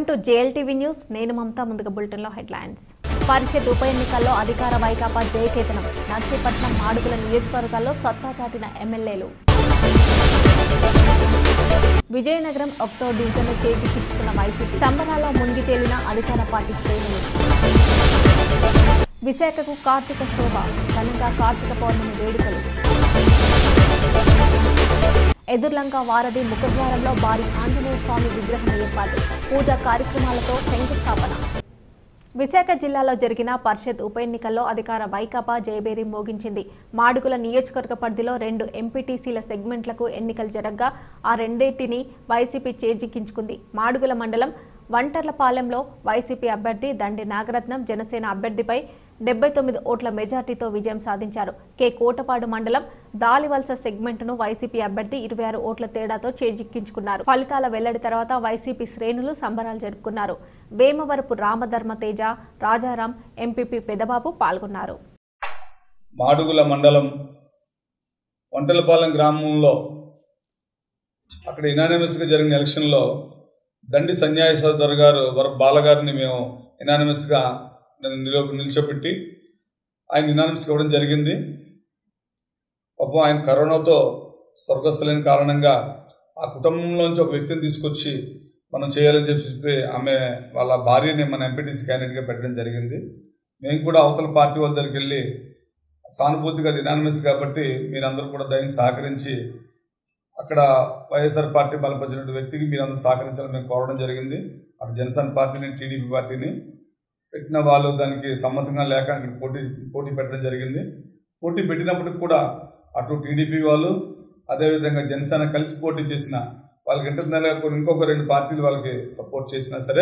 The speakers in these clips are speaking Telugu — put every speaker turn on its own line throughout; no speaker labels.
టు జేఎల్టీవీ న్యూస్ నేను మమతా ముందుగా బులెటిన్లో హెడ్లైన్స్ పరిషత్ ఉప ఎన్నికల్లో అధికార వైకాపా జయకేతనం నర్సీపట్నం మాడుగుల నియోజకవర్గాల్లో సత్తా చాటిన ఎమ్మెల్యేలు విజయనగరం ఒక్టో డివిజన్లో చేజిక్కించుకున్న వైసీపీ సంబరాల్లో మునిగి తేలిన అధికార పార్టీ శ్రేణులు విశాఖకు కార్తీక శోభ ఘనంగా కార్తీక పౌర్ణమి వేడుకలు ఎదుర్లంక వారధి ముఖద్వారంలో భారీ ఆంజనేయ స్వామి విగ్రహం ఏర్పాటు పూజా కార్యక్రమాలతో శంకుస్థాపన విశాఖ జిల్లాలో జరిగిన పరిషత్ ఉప ఎన్నికల్లో అధికార వైకాపా జయబేరి మోగించింది మాడుగుల నియోజకవర్గ పరిధిలో రెండు ఎంపీటీసీల సెగ్మెంట్లకు ఎన్నికలు జరగగా ఆ రెండింటిని వైసీపీ చేజిక్కించుకుంది మాడుగుల మండలం వంటర్లపాలెంలో వైసీపీ అభ్యర్థి దండి నాగరత్నం జనసేన అభ్యర్థిపై డెబ్బై తొమ్మిది ఓట్ల మెజార్టీతో విజయం సాధించారు కె కోటపాడు మండలం దాలివలస సెగ్మెంట్ను వైసీపీ అభ్యర్థి ఇరవై ఆరు ఓట్ల తేడాతో చేజిక్కించుకున్నారు ఫలితాల వెల్లడి తర్వాత వైసీపీ శ్రేణులు సంబరాలు జరుపుకున్నారు వేమవరపు రామధర్మ తేజ రాజారాం ఎంపీపీ పెదబాబు పాల్గొన్నారు
మాడుగుల మండలం వంటలపాలెం గ్రామంలో అక్కడ ఇనానిమస్గా జరిగిన ఎలక్షన్లో దండి సన్యాయ సోదరు గారు వర బాలగారిని మేము ఇనానిమస్గా నిలో నిల్చోపెట్టి ఆయన ఇనానిమస్గా ఇవ్వడం జరిగింది పాపం ఆయన కరోనాతో స్వర్గస్థులైన కారణంగా ఆ కుటుంబంలోంచి ఒక వ్యక్తిని తీసుకొచ్చి మనం చేయాలని చెప్పి చెప్పి ఆమె వాళ్ళ భార్యని మన ఎంపీటీసీ క్యాండిడేట్గా పెట్టడం జరిగింది మేము కూడా అవతల పార్టీ వాళ్ళ దగ్గరికి వెళ్ళి సానుభూతిగా యునానిమస్ కాబట్టి మీరందరూ కూడా దయని సహకరించి అక్కడ వైఎస్ఆర్ పార్టీ బలపరిచిన వ్యక్తికి మీరందరూ సహకరించాలని మేము కోరడం జరిగింది అటు జనసేన పార్టీని టీడీపీ పార్టీని పెట్టిన వాళ్ళు దానికి సమ్మతంగా లేక ఇక్కడ పోటీ పోటీ పెట్టడం జరిగింది పోటీ పెట్టినప్పటికి కూడా అటు టీడీపీ వాళ్ళు అదేవిధంగా జనసేన కలిసి పోటీ చేసిన వాళ్ళకి ఇంటర్నల్గా కొన్ని ఇంకొక రెండు పార్టీలు వాళ్ళకి సపోర్ట్ చేసినా సరే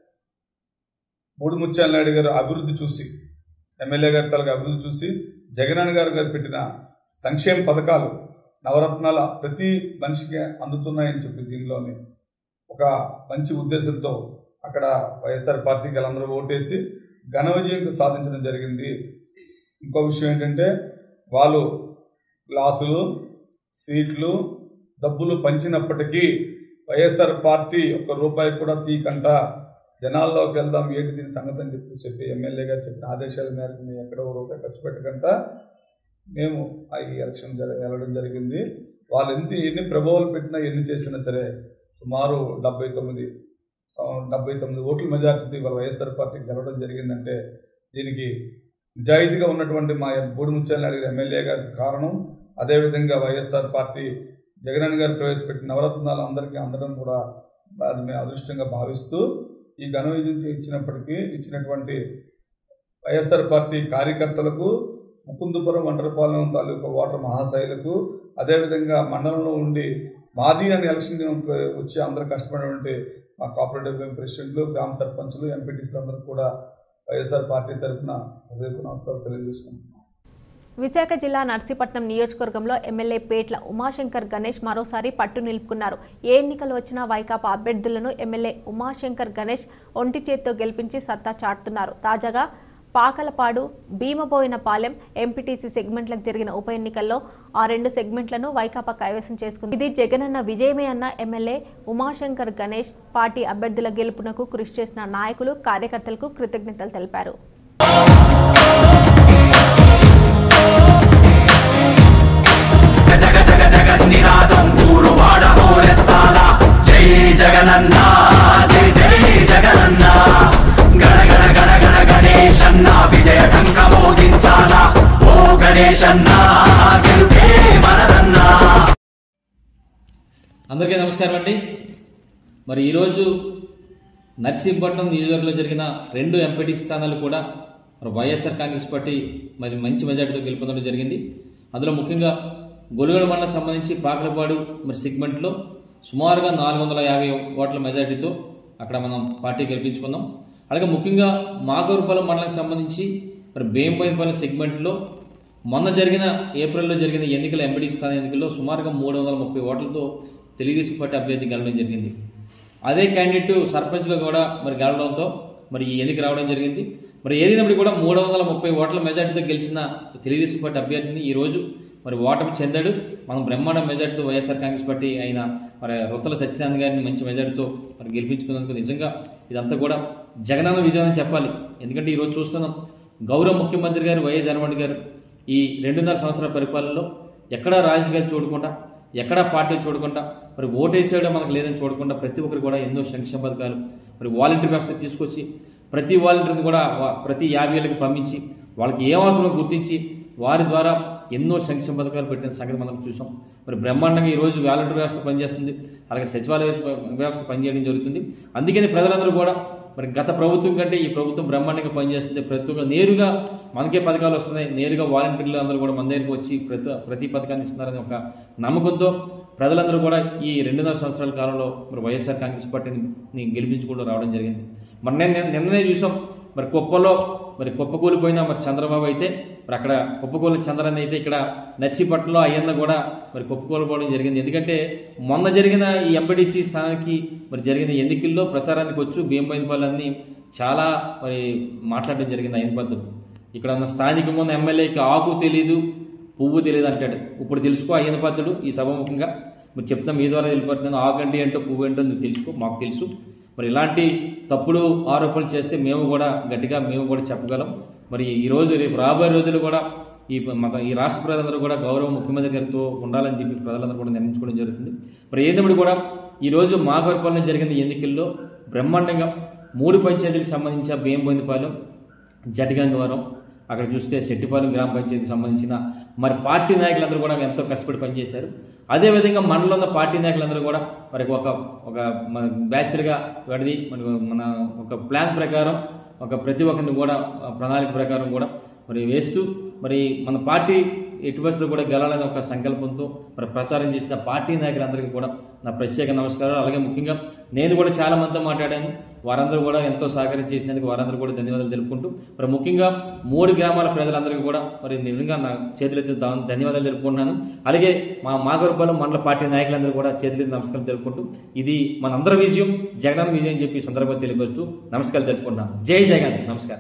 మూడు ముత్యాల నాయుడు గారు అభివృద్ధి చూసి ఎమ్మెల్యే గారి తలగా అభివృద్ధి చూసి జగనన్న గారు గారు పెట్టిన సంక్షేమ పథకాలు నవరత్నాల ప్రతి మనిషికి అందుతున్నాయని చెప్పి దీనిలోని ఒక మంచి ఉద్దేశంతో అక్కడ వైఎస్ఆర్ పార్టీకి వాళ్ళందరూ ఓటేసి ఘన విజయం సాధించడం జరిగింది ఇంకో విషయం ఏంటంటే వాళ్ళు గ్లాసులు స్వీట్లు డబ్బులు పంచినప్పటికీ వైఎస్ఆర్ పార్టీ ఒక రూపాయి కూడా తీయకంట జనాల్లోకి వెళ్దాం ఏంటి దీని సంగతి అని చెప్పి చెప్పి ఎమ్మెల్యే గారు చెప్పిన ఆదేశాల మేరకు మేము ఎక్కడో ఒక రూపాయి ఖర్చు పెట్టకుండా మేము ఆ ఈ ఎలక్షన్ జర వెళ్ళడం జరిగింది వాళ్ళు ఎన్ని ఎన్ని ప్రభావాలు పెట్టినా ఎన్ని చేసినా సరే సుమారు డెబ్బై తొమ్మిది సం- డెబ్బై తొమ్మిది ఓట్ల మెజార్టీతో ఇవాళ వైఎస్ఆర్ పార్టీకి గెలవడం జరిగిందంటే దీనికి నిజాయితీగా ఉన్నటువంటి మా బూడి ముత్యాల ఎమ్మెల్యే గారికి కారణం అదేవిధంగా వైఎస్ఆర్ పార్టీ జగనన్న గారు ప్రవేశపెట్టిన నవరత్నాలు అందరికీ అందడం కూడా అది మేము అదృష్టంగా భావిస్తూ ఈ ఘన విజయం ఇచ్చినప్పటికీ ఇచ్చినటువంటి వైఎస్ఆర్ పార్టీ కార్యకర్తలకు ముకుందుపురం వంటరపాలెం తాలూకా ఓటర్ మహాశైలకు అదేవిధంగా మండలంలో ఉండి మాది అని ఎలక్షన్ వచ్చి అందరూ కష్టపడినటువంటి మా కోఆపరేటివ్ బ్యాంక్ ప్రెసిడెంట్లు గ్రామ సర్పంచులు ఎంపీటీసీలు అందరూ కూడా వైఎస్ఆర్ పార్టీ తరఫున హృదయపు నమస్కారం తెలియజేసుకుంటున్నాం
విశాఖ జిల్లా నర్సీపట్నం నియోజకవర్గంలో ఎమ్మెల్యే పేట్ల ఉమాశంకర్ గణేష్ మరోసారి పట్టు నిలుపుకున్నారు ఏ ఎన్నికలు వచ్చినా వైకాపా అభ్యర్థులను ఎమ్మెల్యే ఉమాశంకర్ గణేష్ ఒంటి చేత్తో గెలిపించి సత్తా చాటుతున్నారు తాజాగా పాకలపాడు భీమబోయినపాలెం ఎంపీటీసీ సెగ్మెంట్లకు జరిగిన ఉప ఎన్నికల్లో ఆ రెండు సెగ్మెంట్లను వైకాపా కైవసం చేసుకుంది ఇది జగనన్న విజయమే అన్న ఎమ్మెల్యే ఉమాశంకర్ గణేష్ పార్టీ అభ్యర్థుల గెలుపునకు కృషి చేసిన నాయకులు కార్యకర్తలకు కృతజ్ఞతలు తెలిపారు
జగ జగ జగన్నినాదం ఊరు వాడ హోరెత్తాల జై జగనన్న జై జై జగనన్న గణ గణ గణ గణ గణేశన్న విజయ ఢంక మోగించాల ఓ గణేశన్న గెలుపే మనదన్నా
అందరికీ నమస్కారం అండి మరి ఈరోజు నర్సీపట్నం నియోజకవర్గంలో జరిగిన రెండు ఎంపీటీ స్థానాలు కూడా మరి వైఎస్ఆర్ కాంగ్రెస్ పార్టీ మరి మంచి మెజార్టీతో గెలుపొందడం జరిగింది అందులో ముఖ్యంగా గొలుగడ మండలం సంబంధించి పాకలపాడు మరి సెగ్మెంట్లో సుమారుగా నాలుగు వందల యాభై ఓట్ల మెజార్టీతో అక్కడ మనం పార్టీ గెలిపించుకున్నాం అలాగే ముఖ్యంగా మాగూరుపాలెం మండలానికి సంబంధించి మరి బేంపైపాలెం సెగ్మెంట్లో మొన్న జరిగిన ఏప్రిల్లో జరిగిన ఎన్నికల ఎంపీ స్థాన ఎన్నికల్లో సుమారుగా మూడు వందల ముప్పై ఓట్లతో తెలుగుదేశం పార్టీ అభ్యర్థి గెలవడం జరిగింది అదే క్యాండిడేట్ సర్పంచ్లో కూడా మరి గెలవడంతో మరి ఈ ఎన్నిక రావడం జరిగింది మరి ఏదైనప్పటికీ కూడా మూడు వందల ముప్పై ఓట్ల మెజార్టీతో గెలిచిన తెలుగుదేశం పార్టీ అభ్యర్థిని ఈరోజు మరి ఓటమి చెందాడు మనం బ్రహ్మాండ మెజార్టీతో వైఎస్ఆర్ కాంగ్రెస్ పార్టీ అయిన మరి రొత్తల సత్యనారాయణ గారిని మంచి మెజార్టీతో మరి గెలిపించుకున్నందుకు నిజంగా ఇదంతా కూడా జగనన్న విజయం అని చెప్పాలి ఎందుకంటే ఈరోజు చూస్తున్నాం గౌరవ ముఖ్యమంత్రి గారు వైఎస్ జగన్మోహన్ గారు ఈ రెండున్నర సంవత్సరాల పరిపాలనలో ఎక్కడా రాజకీయాలు చూడకుండా ఎక్కడా పార్టీలు చూడకుండా మరి ఓటేసేయడం మనకు లేదని చూడకుండా ప్రతి ఒక్కరు కూడా ఎన్నో సంక్షేమ పథకాలు మరి వాలంటీర్ వ్యవస్థ తీసుకొచ్చి ప్రతి వాలంటీర్ని కూడా వా- ప్రతి యాభై ఏళ్ళకి పంపించి వాళ్ళకి ఏం అవసరమో గుర్తించి వారి ద్వారా ఎన్నో సంక్షేమ పథకాలు పెట్టిన సంగతి మనం చూసాం మరి బ్రహ్మాండంగా ఈరోజు వాలంటీర్ వ్యవస్థ పనిచేస్తుంది అలాగే సచివాలయ వ్యవస్థ పనిచేయడం జరుగుతుంది అందుకని ప్రజలందరూ కూడా మరి గత ప్రభుత్వం కంటే ఈ ప్రభుత్వం బ్రహ్మాండంగా పనిచేస్తుంది ప్రతి ఒక్క నేరుగా మనకే పథకాలు వస్తున్నాయి నేరుగా వాలంటీర్లు అందరూ కూడా మన దగ్గరికి వచ్చి ప్రతి ప్రతి పథకాన్ని ఇస్తున్నారని ఒక నమ్మకంతో ప్రజలందరూ కూడా ఈ రెండున్నర సంవత్సరాల కాలంలో మరి వైఎస్ఆర్ కాంగ్రెస్ పార్టీని గెలిపించుకుంటూ రావడం జరిగింది మరి నేను నిన్ననే చూసాం మరి కుప్పలో మరి కుప్పకూలిపోయిన మరి చంద్రబాబు అయితే మరి అక్కడ కుప్పకూలిన చంద్రన్న అయితే ఇక్కడ నర్సీపట్నంలో అయ్యన్న కూడా మరి కుప్పకూలిపోవడం జరిగింది ఎందుకంటే మొన్న జరిగిన ఈ ఎంపీడీసీ స్థానానికి మరి జరిగిన ఎన్నికల్లో ప్రచారానికి వచ్చు భీమబైనపల్లి చాలా మరి మాట్లాడడం జరిగింది అయిన పద్ధతులు ఇక్కడ ఉన్న స్థానిక ఉన్న ఎమ్మెల్యేకి ఆకు తెలీదు పువ్వు తెలియదు అంటాడు ఇప్పుడు తెలుసుకో అయ్యన పద్ధతుడు ఈ సభముఖంగా మరి చెప్తాం మీ ద్వారా వెళ్ళిపోతున్నాను ఆగండి ఏంటో పువ్వు ఏంటో నువ్వు తెలుసుకో మాకు తెలుసు మరి ఇలాంటి తప్పుడు ఆరోపణలు చేస్తే మేము కూడా గట్టిగా మేము కూడా చెప్పగలం మరి ఈ రోజు రేపు రాబోయే రోజులు కూడా ఈ మన ఈ రాష్ట్ర ప్రజలందరూ కూడా గౌరవ ముఖ్యమంత్రి గారితో ఉండాలని చెప్పి ప్రజలందరూ కూడా నిర్ణయించుకోవడం జరుగుతుంది మరి ఏదేమిటి కూడా ఈరోజు మా పరిపాలన జరిగిన ఎన్నికల్లో బ్రహ్మాండంగా మూడు పంచాయతీలకు సంబంధించిన బియ్యంబోయినపాలెం జటిగంగవరం అక్కడ చూస్తే శెట్టిపాలెం గ్రామ పంచాయతీకి సంబంధించిన మరి పార్టీ నాయకులందరూ కూడా ఎంతో కష్టపడి పనిచేశారు అదేవిధంగా మనలో ఉన్న పార్టీ నాయకులందరూ కూడా మరి ఒక ఒక మన బ్యాచ్లుగా వాడిది మన మన ఒక ప్లాన్ ప్రకారం ఒక ప్రతి ఒక్కరిని కూడా ఆ ప్రణాళిక ప్రకారం కూడా మరి వేస్తూ మరి మన పార్టీ ఎటు బస్సులో కూడా గెలాలని ఒక సంకల్పంతో మరి ప్రచారం చేసిన పార్టీ నాయకులందరికీ కూడా నా ప్రత్యేక నమస్కారాలు అలాగే ముఖ్యంగా నేను కూడా చాలా మందితో మాట్లాడాను వారందరూ కూడా ఎంతో సహకారం చేసినందుకు వారందరూ కూడా ధన్యవాదాలు తెలుపుకుంటూ మరి ముఖ్యంగా మూడు గ్రామాల ప్రజలందరికీ కూడా మరి నిజంగా నా చేతులెత్తి దా- ధన్యవాదాలు తెలుపుకుంటున్నాను అలాగే మా మాగరపాలెం మండల పార్టీ నాయకులందరూ కూడా చేతులెత్తి నమస్కారం తెలుపుకుంటూ ఇది మనందరి విజయం జగన్ విజయం అని చెప్పి ఈ సందర్భంగా తెలియపరుస్తూ నమస్కారం తెలుపుకుంటున్నాను జై జగన్ నమస్కారం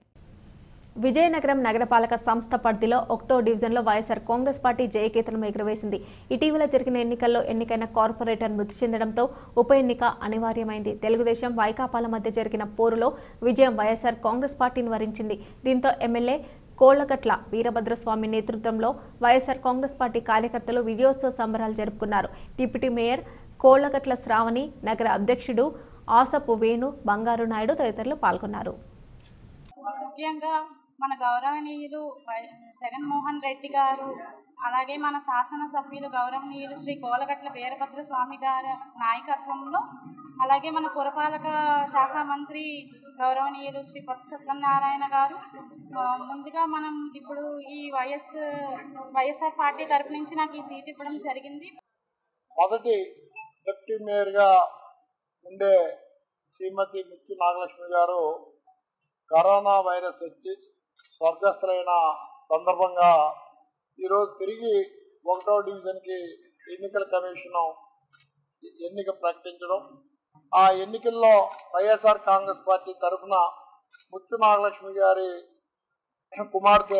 విజయనగరం నగరపాలక సంస్థ పరిధిలో ఒకటో డివిజన్లో వైఎస్ఆర్ కాంగ్రెస్ పార్టీ జయకేతనం ఎగురవేసింది ఇటీవల జరిగిన ఎన్నికల్లో ఎన్నికైన కార్పొరేటర్ మృతి చెందడంతో ఉప ఎన్నిక అనివార్యమైంది తెలుగుదేశం వైకాపాల మధ్య జరిగిన పోరులో విజయం వైఎస్ఆర్ కాంగ్రెస్ పార్టీని వరించింది దీంతో ఎమ్మెల్యే కోళ్లగట్ల వీరభద్రస్వామి నేతృత్వంలో వైఎస్ఆర్ కాంగ్రెస్ పార్టీ కార్యకర్తలు విజయోత్సవ సంబరాలు జరుపుకున్నారు డిప్యూటీ మేయర్ కోళ్లగట్ల శ్రావణి నగర అధ్యక్షుడు ఆసపు వేణు బంగారు నాయుడు తదితరులు పాల్గొన్నారు
ముఖ్యంగా మన గౌరవనీయులు వై- జగన్మోహన్ రెడ్డి గారు అలాగే మన శాసనసభ్యులు గౌరవనీయులు శ్రీ కోలగట్ల వీరభద్ర స్వామి గారి నాయకత్వంలో అలాగే మన పురపాలక శాఖ మంత్రి గౌరవనీయులు శ్రీ కొత్త సత్యనారాయణ గారు ఆ, ముందుగా మనం ఇప్పుడు ఈ వైఎస్ వైఎస్ఆర్ పార్టీ తరపు నుంచి నాకు ఈ సీట్ ఇవ్వడం జరిగింది
మొదటి డిప్యూటీ మేయర్గా ఉండే శ్రీమతి ముచ్చు నాగలక్ష్మి గారు కరోనా వైరస్ వచ్చి స్వర్గస్థులైన సందర్భంగా ఈరోజు తిరిగి ఒకటో డివిజన్కి ఎన్నికల కమిషను ఎన్నిక ప్రకటించడం ఆ ఎన్నికల్లో వైఎస్ఆర్ కాంగ్రెస్ పార్టీ తరఫున ముచ్చు నాగలక్ష్మి గారి కుమార్తె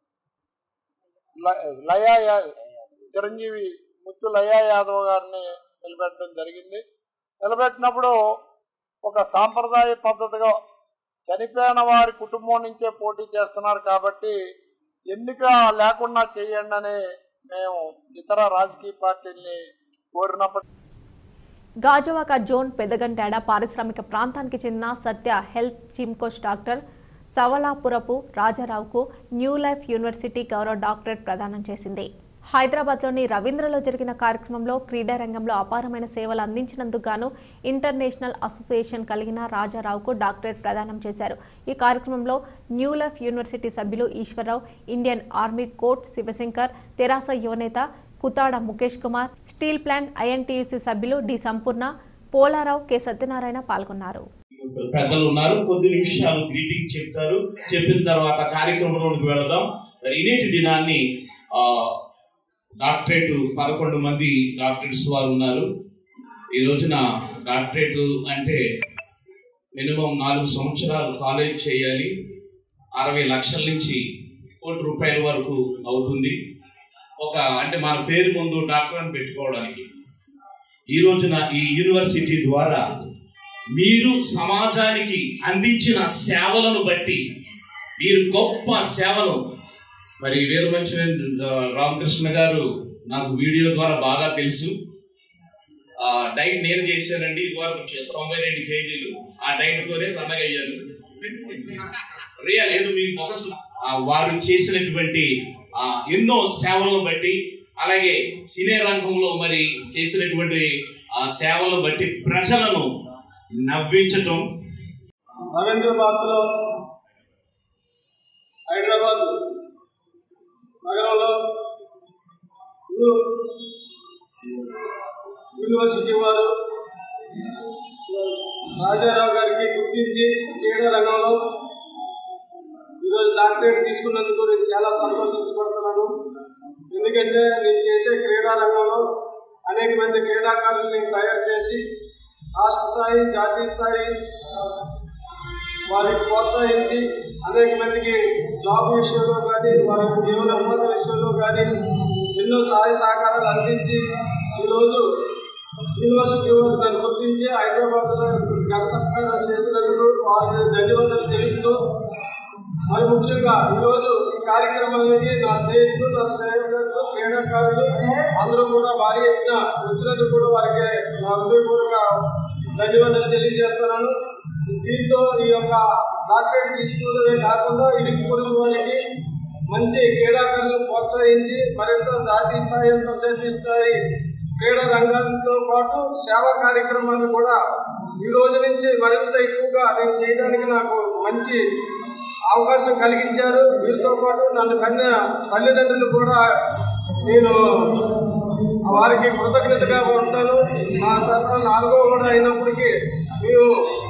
ల- లయా యా- చిరంజీవి ముత్తు లయా యాదవ్ గారిని నిలబెట్టడం జరిగింది నిలబెట్టినప్పుడు ఒక సాంప్రదాయ పద్ధతిగా చనిపోయిన వారి కుటుంబం నుంచే పోటీ చేస్తున్నారు కాబట్టి ఎన్నిక లేకుండా చేయండి అని మేము ఇతర రాజకీయ పార్టీల్ని కోరినప్పటికీ
గాజువాక జోన్ పెదగంటాడ పారిశ్రామిక ప్రాంతానికి చెందిన Satya health chief coach doctor Savalapurapu రాజారావుకు న్యూ లైఫ్ యూనివర్సిటీ గౌరవ డాక్టరేట్ ప్రదానం చేసింది హైదరాబాద్లోని రవీంద్రలో జరిగిన కార్యక్రమంలో క్రీడా రంగంలో అపారమైన సేవలు అందించినందుకు గాను ఇంటర్నేషనల్ అసోసియేషన్ కలిగిన రాజారావుకు డాక్టరేట్ ప్రదానం చేశారు ఈ కార్యక్రమంలో న్యూ లైఫ్ యూనివర్సిటీ సభ్యులు Eswararao Indian army court Shivashankar TRS యువనేత Kutada Mukesh Kumar steel plant INTUC సభ్యులు డి సంపూర్ణ పోలారావు కె సత్యనారాయణ పాల్గొన్నారు
పెద్దలు ఉన్నారు కొద్ది నిమిషాలు గ్రీటింగ్ చెప్తారు చెప్పిన తర్వాత కార్యక్రమంలోకి వెళదాం మరి ఇనేటి దినాన్ని ఆ, డాక్టరేట్ పదకొండు మంది డాక్టరేట్స్ వారు ఉన్నారు ఈ రోజున డాక్టరేట్ అంటే మినిమం నాలుగు సంవత్సరాలు కాలేజ్ చేయాలి అరవై లక్షల నుంచి కోటి రూపాయల వరకు అవుతుంది ఒక అంటే మన పేరు ముందు డాక్టర్ అని పెట్టుకోవడానికి ఈ రోజున ఈ యూనివర్సిటీ ద్వారా మీరు సమాజానికి అందించిన సేవలను బట్టి మీరు గొప్ప సేవలు మరి వీరమంచి రామకృష్ణ గారు నాకు వీడియో ద్వారా బాగా తెలుసు ఆ డైట్ నేను చేశానండి ఇది వరకు తొంభై రెండు కేజీలు ఆ డైట్ తోనే సన్నగా అయ్యాను రియల్ ఏదో మీ ముఖ వారు చేసినటువంటి ఆ, ఎన్నో సేవలను బట్టి అలాగే సినీ రంగంలో మరి చేసినటువంటి ఆ సేవలను బట్టి ప్రజలను నవ్వించటం
రవీంద్రబాద్లో హైదరాబాద్ నగరంలో యు- యూనివర్సిటీ వారు రాజారావు గారికి గుర్తించి క్రీడా రంగంలో ఈరోజు డాక్టరేట్ తీసుకున్నందుకు నేను చాలా సంతోషించబడుతున్నాను ఎందుకంటే నేను చేసే క్రీడా రంగంలో అనేక మంది క్రీడాకారుల్ని తయారు చేసి రాష్ట్ర స్థాయి జాతీయ స్థాయి ఆ, వారికి ప్రోత్సహించి అనేక మందికి జాబ్ విషయంలో కానీ వారి జీవన ఉపాధి విషయంలో కానీ ఎన్నో సహాయ సహకారాలు అందించి ఈరోజు యూనివర్సిటీ వారు నన్ను గుర్తించి హైదరాబాద్లో ఘన సత్కారం చేసినందుకు వారికి ధన్యవాదాలు తెలుపుతూ మరి ముఖ్యంగా ఈరోజు ఈ కార్యక్రమానికి నా స్నేహితులు నా స్నేహితులు క్రీడాకారులు అందరూ కూడా భారీ ఎత్తున వచ్చినందుకు కూడా వారికి నా హృదయపూర్వక ధన్యవాదాలు తెలియజేస్తున్నాను దీంతో ఈ యొక్క డాక్టరేట్ తీసుకోవడమే కాకుండా ఇరుగు పొరుగు వారికి మంచి క్రీడాకారులను ప్రోత్సహించి మరింత జాతీయ స్థాయి అంతర్జాతీయ స్థాయి క్రీడా రంగంతో పాటు సేవా కార్యక్రమాలు కూడా ఈ రోజు నుంచి మరింత ఎక్కువగా నేను చేయడానికి నాకు మంచి అవకాశం కలిగించారు వీరితో పాటు నన్ను కన్న తల్లిదండ్రులు కూడా నేను వారికి కృతజ్ఞతగా ఉంటాను నా సంతానం నాలుగో కూడా అయినప్పటికీ మేము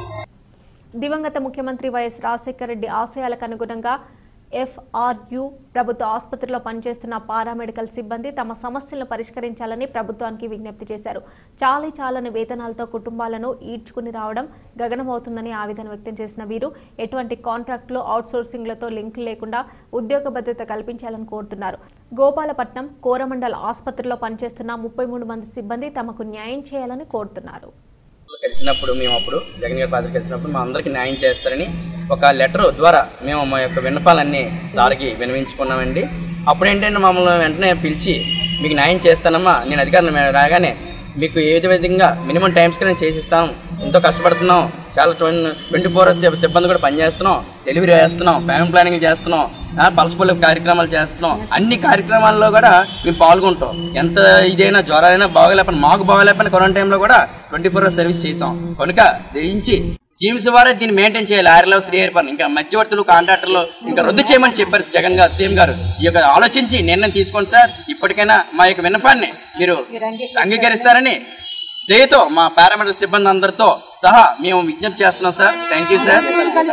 దివంగత ముఖ్యమంత్రి వైఎస్ రాజశేఖర రెడ్డి ఆశయాలకు అనుగుణంగా ఎఫ్ఆర్యు ప్రభుత్వ ఆసుపత్రిలో పనిచేస్తున్న పారామెడికల్ సిబ్బంది తమ సమస్యలను పరిష్కరించాలని ప్రభుత్వానికి విజ్ఞప్తి చేశారు చాలీ చాలని వేతనాలతో కుటుంబాలను ఈడ్చుకుని రావడం గగనమవుతుందని ఆవేదన వ్యక్తం చేసిన వీరు ఎటువంటి కాంట్రాక్టులు అవుట్సోర్సింగ్లతో లింక్ లేకుండా ఉద్యోగ భద్రత కల్పించాలని కోరుతున్నారు గోపాలపట్నం కోరమండల్ ఆసుపత్రిలో పనిచేస్తున్న ముప్పై మూడు మంది సిబ్బంది తమకు న్యాయం చేయాలని కోరుతున్నారు
కలిసినప్పుడు మేము అప్పుడు జగన్ గారి పాత్ర కలిసినప్పుడు మా అందరికి న్యాయం చేస్తారని ఒక లెటర్ ద్వారా మేము మా యొక్క విన్నపాలన్నీ సార్కి వినవించుకున్నామండి అప్పుడు ఏంటంటే మమ్మల్ని వెంటనే పిలిచి మీకు న్యాయం చేస్తానమ్మా నేను అధికారులు మేము రాగానే మీకు ఏ విధంగా మినిమం టైమ్స్కి నేను చేసిస్తాం ఎంతో కష్టపడుతున్నాం చాలా ట్వంటీ ఫోర్ అవర్స్ సిబ్బంది కూడా పనిచేస్తున్నాం డెలివరీ చేస్తున్నాం ఫ్యామిలీ ప్లానింగ్ చేస్తున్నాం ఆ, పల్స్పొల్లి కార్యక్రమాలు చేస్తున్నాం అన్ని కార్యక్రమాల్లో కూడా మేము పాల్గొంటాం ఎంత ఇదైనా జ్వరాలైనా బాగోలేకపోయినా మాకు బాగోలేకపోయినా కరోనా టైంలో కూడా ట్వంటీ ఫోర్ అవర్స్ సర్వీస్ చేసాం కనుక దయించి టీమ్స్ వారే దీన్ని మెయింటైన్ చేయాలి ఆర్ఎల్ శ్రీ పని ఇంకా మధ్యవర్తులు కాంట్రాక్టర్లు ఇంకా రద్దు చేయమని చెప్పారు జగన్ గారు సీఎం గారు ఈ యొక్క ఆలోచించి నిర్ణయం తీసుకోండి సార్ ఇప్పటికైనా మా యొక్క విన్నపాన్ని మీరు అంగీకరిస్తారని దయతో మా పారామెడికల్ సిబ్బంది అందరితో సహా మేము విజ్ఞప్తి చేస్తున్నాం sir thank you sir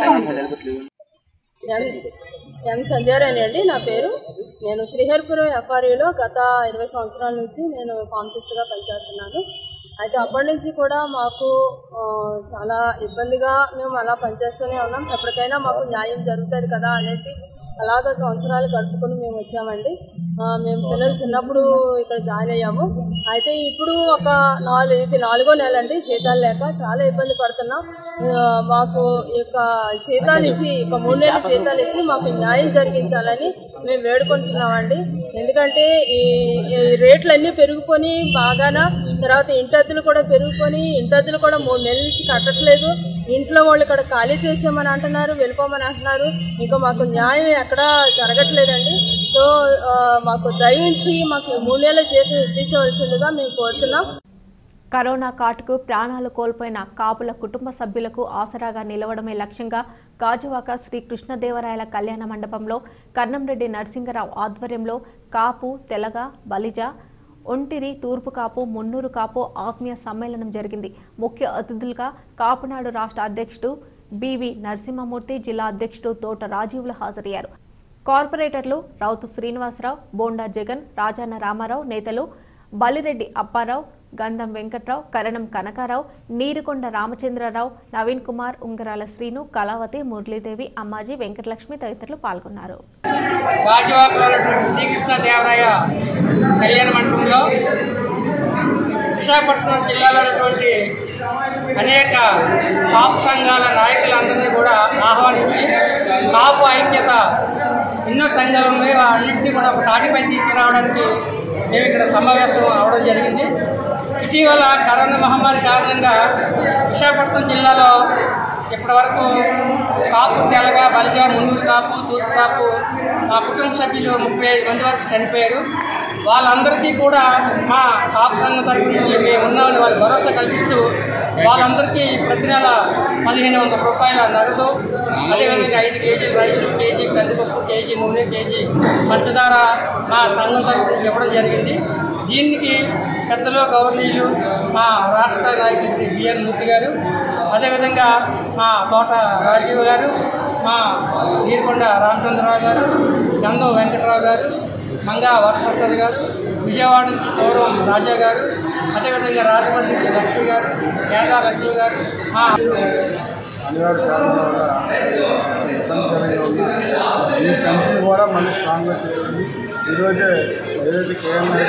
N Sandhyarani అండి నా పేరు నేను శ్రీహరిపురం ఎఫ్ఆర్యూలో గత ఇరవై సంవత్సరాల నుంచి నేను ఫార్మసిస్ట్గా పనిచేస్తున్నాను అయితే అప్పటి నుంచి కూడా మాకు ఆ, చాలా ఇబ్బందిగా మేము అలా పనిచేస్తూనే ఉన్నాం ఎప్పటికైనా మాకు న్యాయం జరుగుతుంది కదా అనేసి అలాగ సంవత్సరాలు గడుపుకొని మేము వచ్చామండి ఆ, మేము పిల్లలు చిన్నప్పుడు ఇక్కడ జాయిన్ అయ్యాము అయితే ఇప్పుడు ఒక నాలుగు ఇది నాలుగో నెల అండి జీతాలు లేక చాలా ఇబ్బంది పడుతున్నాం ఆ, మాకు ఈ యొక్క జీతాలు ఇచ్చి ఒక మూడు నెలల జీతాలు ఇచ్చి మాకు న్యాయం జరిగించాలని మేము వేడుకుంటున్నామండి ఎందుకంటే ఈ ఈ రేట్లన్నీ పెరిగిపోయి బాగాన తర్వాత ఇంటద్దులు కూడా పెరిగిపోయి ఇంటద్దులు కూడా మూడు నెలల నుంచి కట్టట్లేదు ఇంట్లో వాళ్ళు ఇక్కడ ఖాళీ చేసామని అంటున్నారు వెళ్ళిపోమని అంటున్నారు ఇంకా మాకు న్యాయం ఎక్కడా జరగట్లేదండి సో ఆ, మాకు దయించి మాకు మూడు నెలల జీతం ఇప్పించవలసిందిగా మేము కోరుతున్నాం
కరోనా కాటుకు ప్రాణాలు కోల్పోయిన కాపుల కుటుంబ సభ్యులకు ఆసరాగా నిలవడమే లక్ష్యంగా గాజువాక శ్రీ కృష్ణదేవరాయల కళ్యాణ మండపంలో కన్నంరెడ్డి నరసింగరావు ఆధ్వర్యంలో కాపు తెలగ బలిజ ఒంటిరి తూర్పు కాపు మున్నూరు కాపు ఆత్మీయ సమ్మేళనం జరిగింది ముఖ్య అతిథులుగా కాపునాడు రాష్ట్ర అధ్యక్షుడు బివి నరసింహమూర్తి జిల్లా అధ్యక్షుడు తోట రాజీవులు హాజరయ్యారు కార్పొరేటర్లు రౌతు శ్రీనివాసరావు బోండా జగన్ రాజాన్న రామారావు నేతలు బలిరెడ్డి అప్పారావు గంధం వెంకట్రావు కరణం కనకారావు నీరుకొండ రామచంద్రరావు నవీన్ కుమార్ ఉంగరాల శ్రీను కళావతి మురళీదేవి అమ్మాజీ వెంకటలక్ష్మి తదితరులు పాల్గొన్నారు
గాజువాకలో ఉన్నటువంటి శ్రీకృష్ణ దేవరాయ కళ్యాణ మండపంలో విశాఖపట్నం జిల్లాలో ఉన్నటువంటి అనేక కాపు సంఘాల నాయకులందరినీ కూడా ఆహ్వానించి కాపు ఐక్యత ఎన్నో సంఘాలు ఉన్నాయి అన్నింటినీ కూడా ఒక తాటిపై తీసుకురావడానికి మేము ఇక్కడ సమావేశం అవడం జరిగింది ఇటీవల కరోనా మహమ్మారి కారణంగా విశాఖపట్నం జిల్లాలో ఇప్పటి వరకు కాపు తెలగ బలిజ మున్నూరు కాపు తూర్పు కాపు మా కుటుంబ సభ్యులు ముప్పై ఐదు మంది వరకు చనిపోయారు వాళ్ళందరికీ కూడా మా కాపు సంఘం తరపు నుంచి మేము ఉన్నామని వాళ్ళు భరోసా కల్పిస్తూ వాళ్ళందరికీ ప్రతి నెల పదిహేను వందల రూపాయల నగదు అదేవిధంగా ఐదు కేజీలు రైసు కేజీ కందిపప్పు కేజీ నూనె కేజీ పంచదార మా సంఘం తరపు నుంచి ఇవ్వడం జరిగింది దీనికి పెద్దలు గవర్నీయులు మా రాష్ట్ర నాయకులు శ్రీ బిఎన్ మూర్తి గారు అదేవిధంగా మా తోట రాజీవ్ గారు మా నీరుకొండ రామచంద్రరావు గారు గంధం వెంకటరావు గారు మంగా వరప్రసాద్ గారు విజయవాడ నుంచి పూర్వం రాజా గారు అదేవిధంగా రాజమండ్రి నుంచి లక్ష్మి గారు యాదా లక్ష్మి గారు మా
అనివార్య కారణం వల్ల ఇబ్బంది కలిగి ఉంది ఈ కంపెనీ కూడా మళ్ళీ స్ట్రాంగ్గా చేయాలి ఈరోజే ఏదైతే కేఎంఐ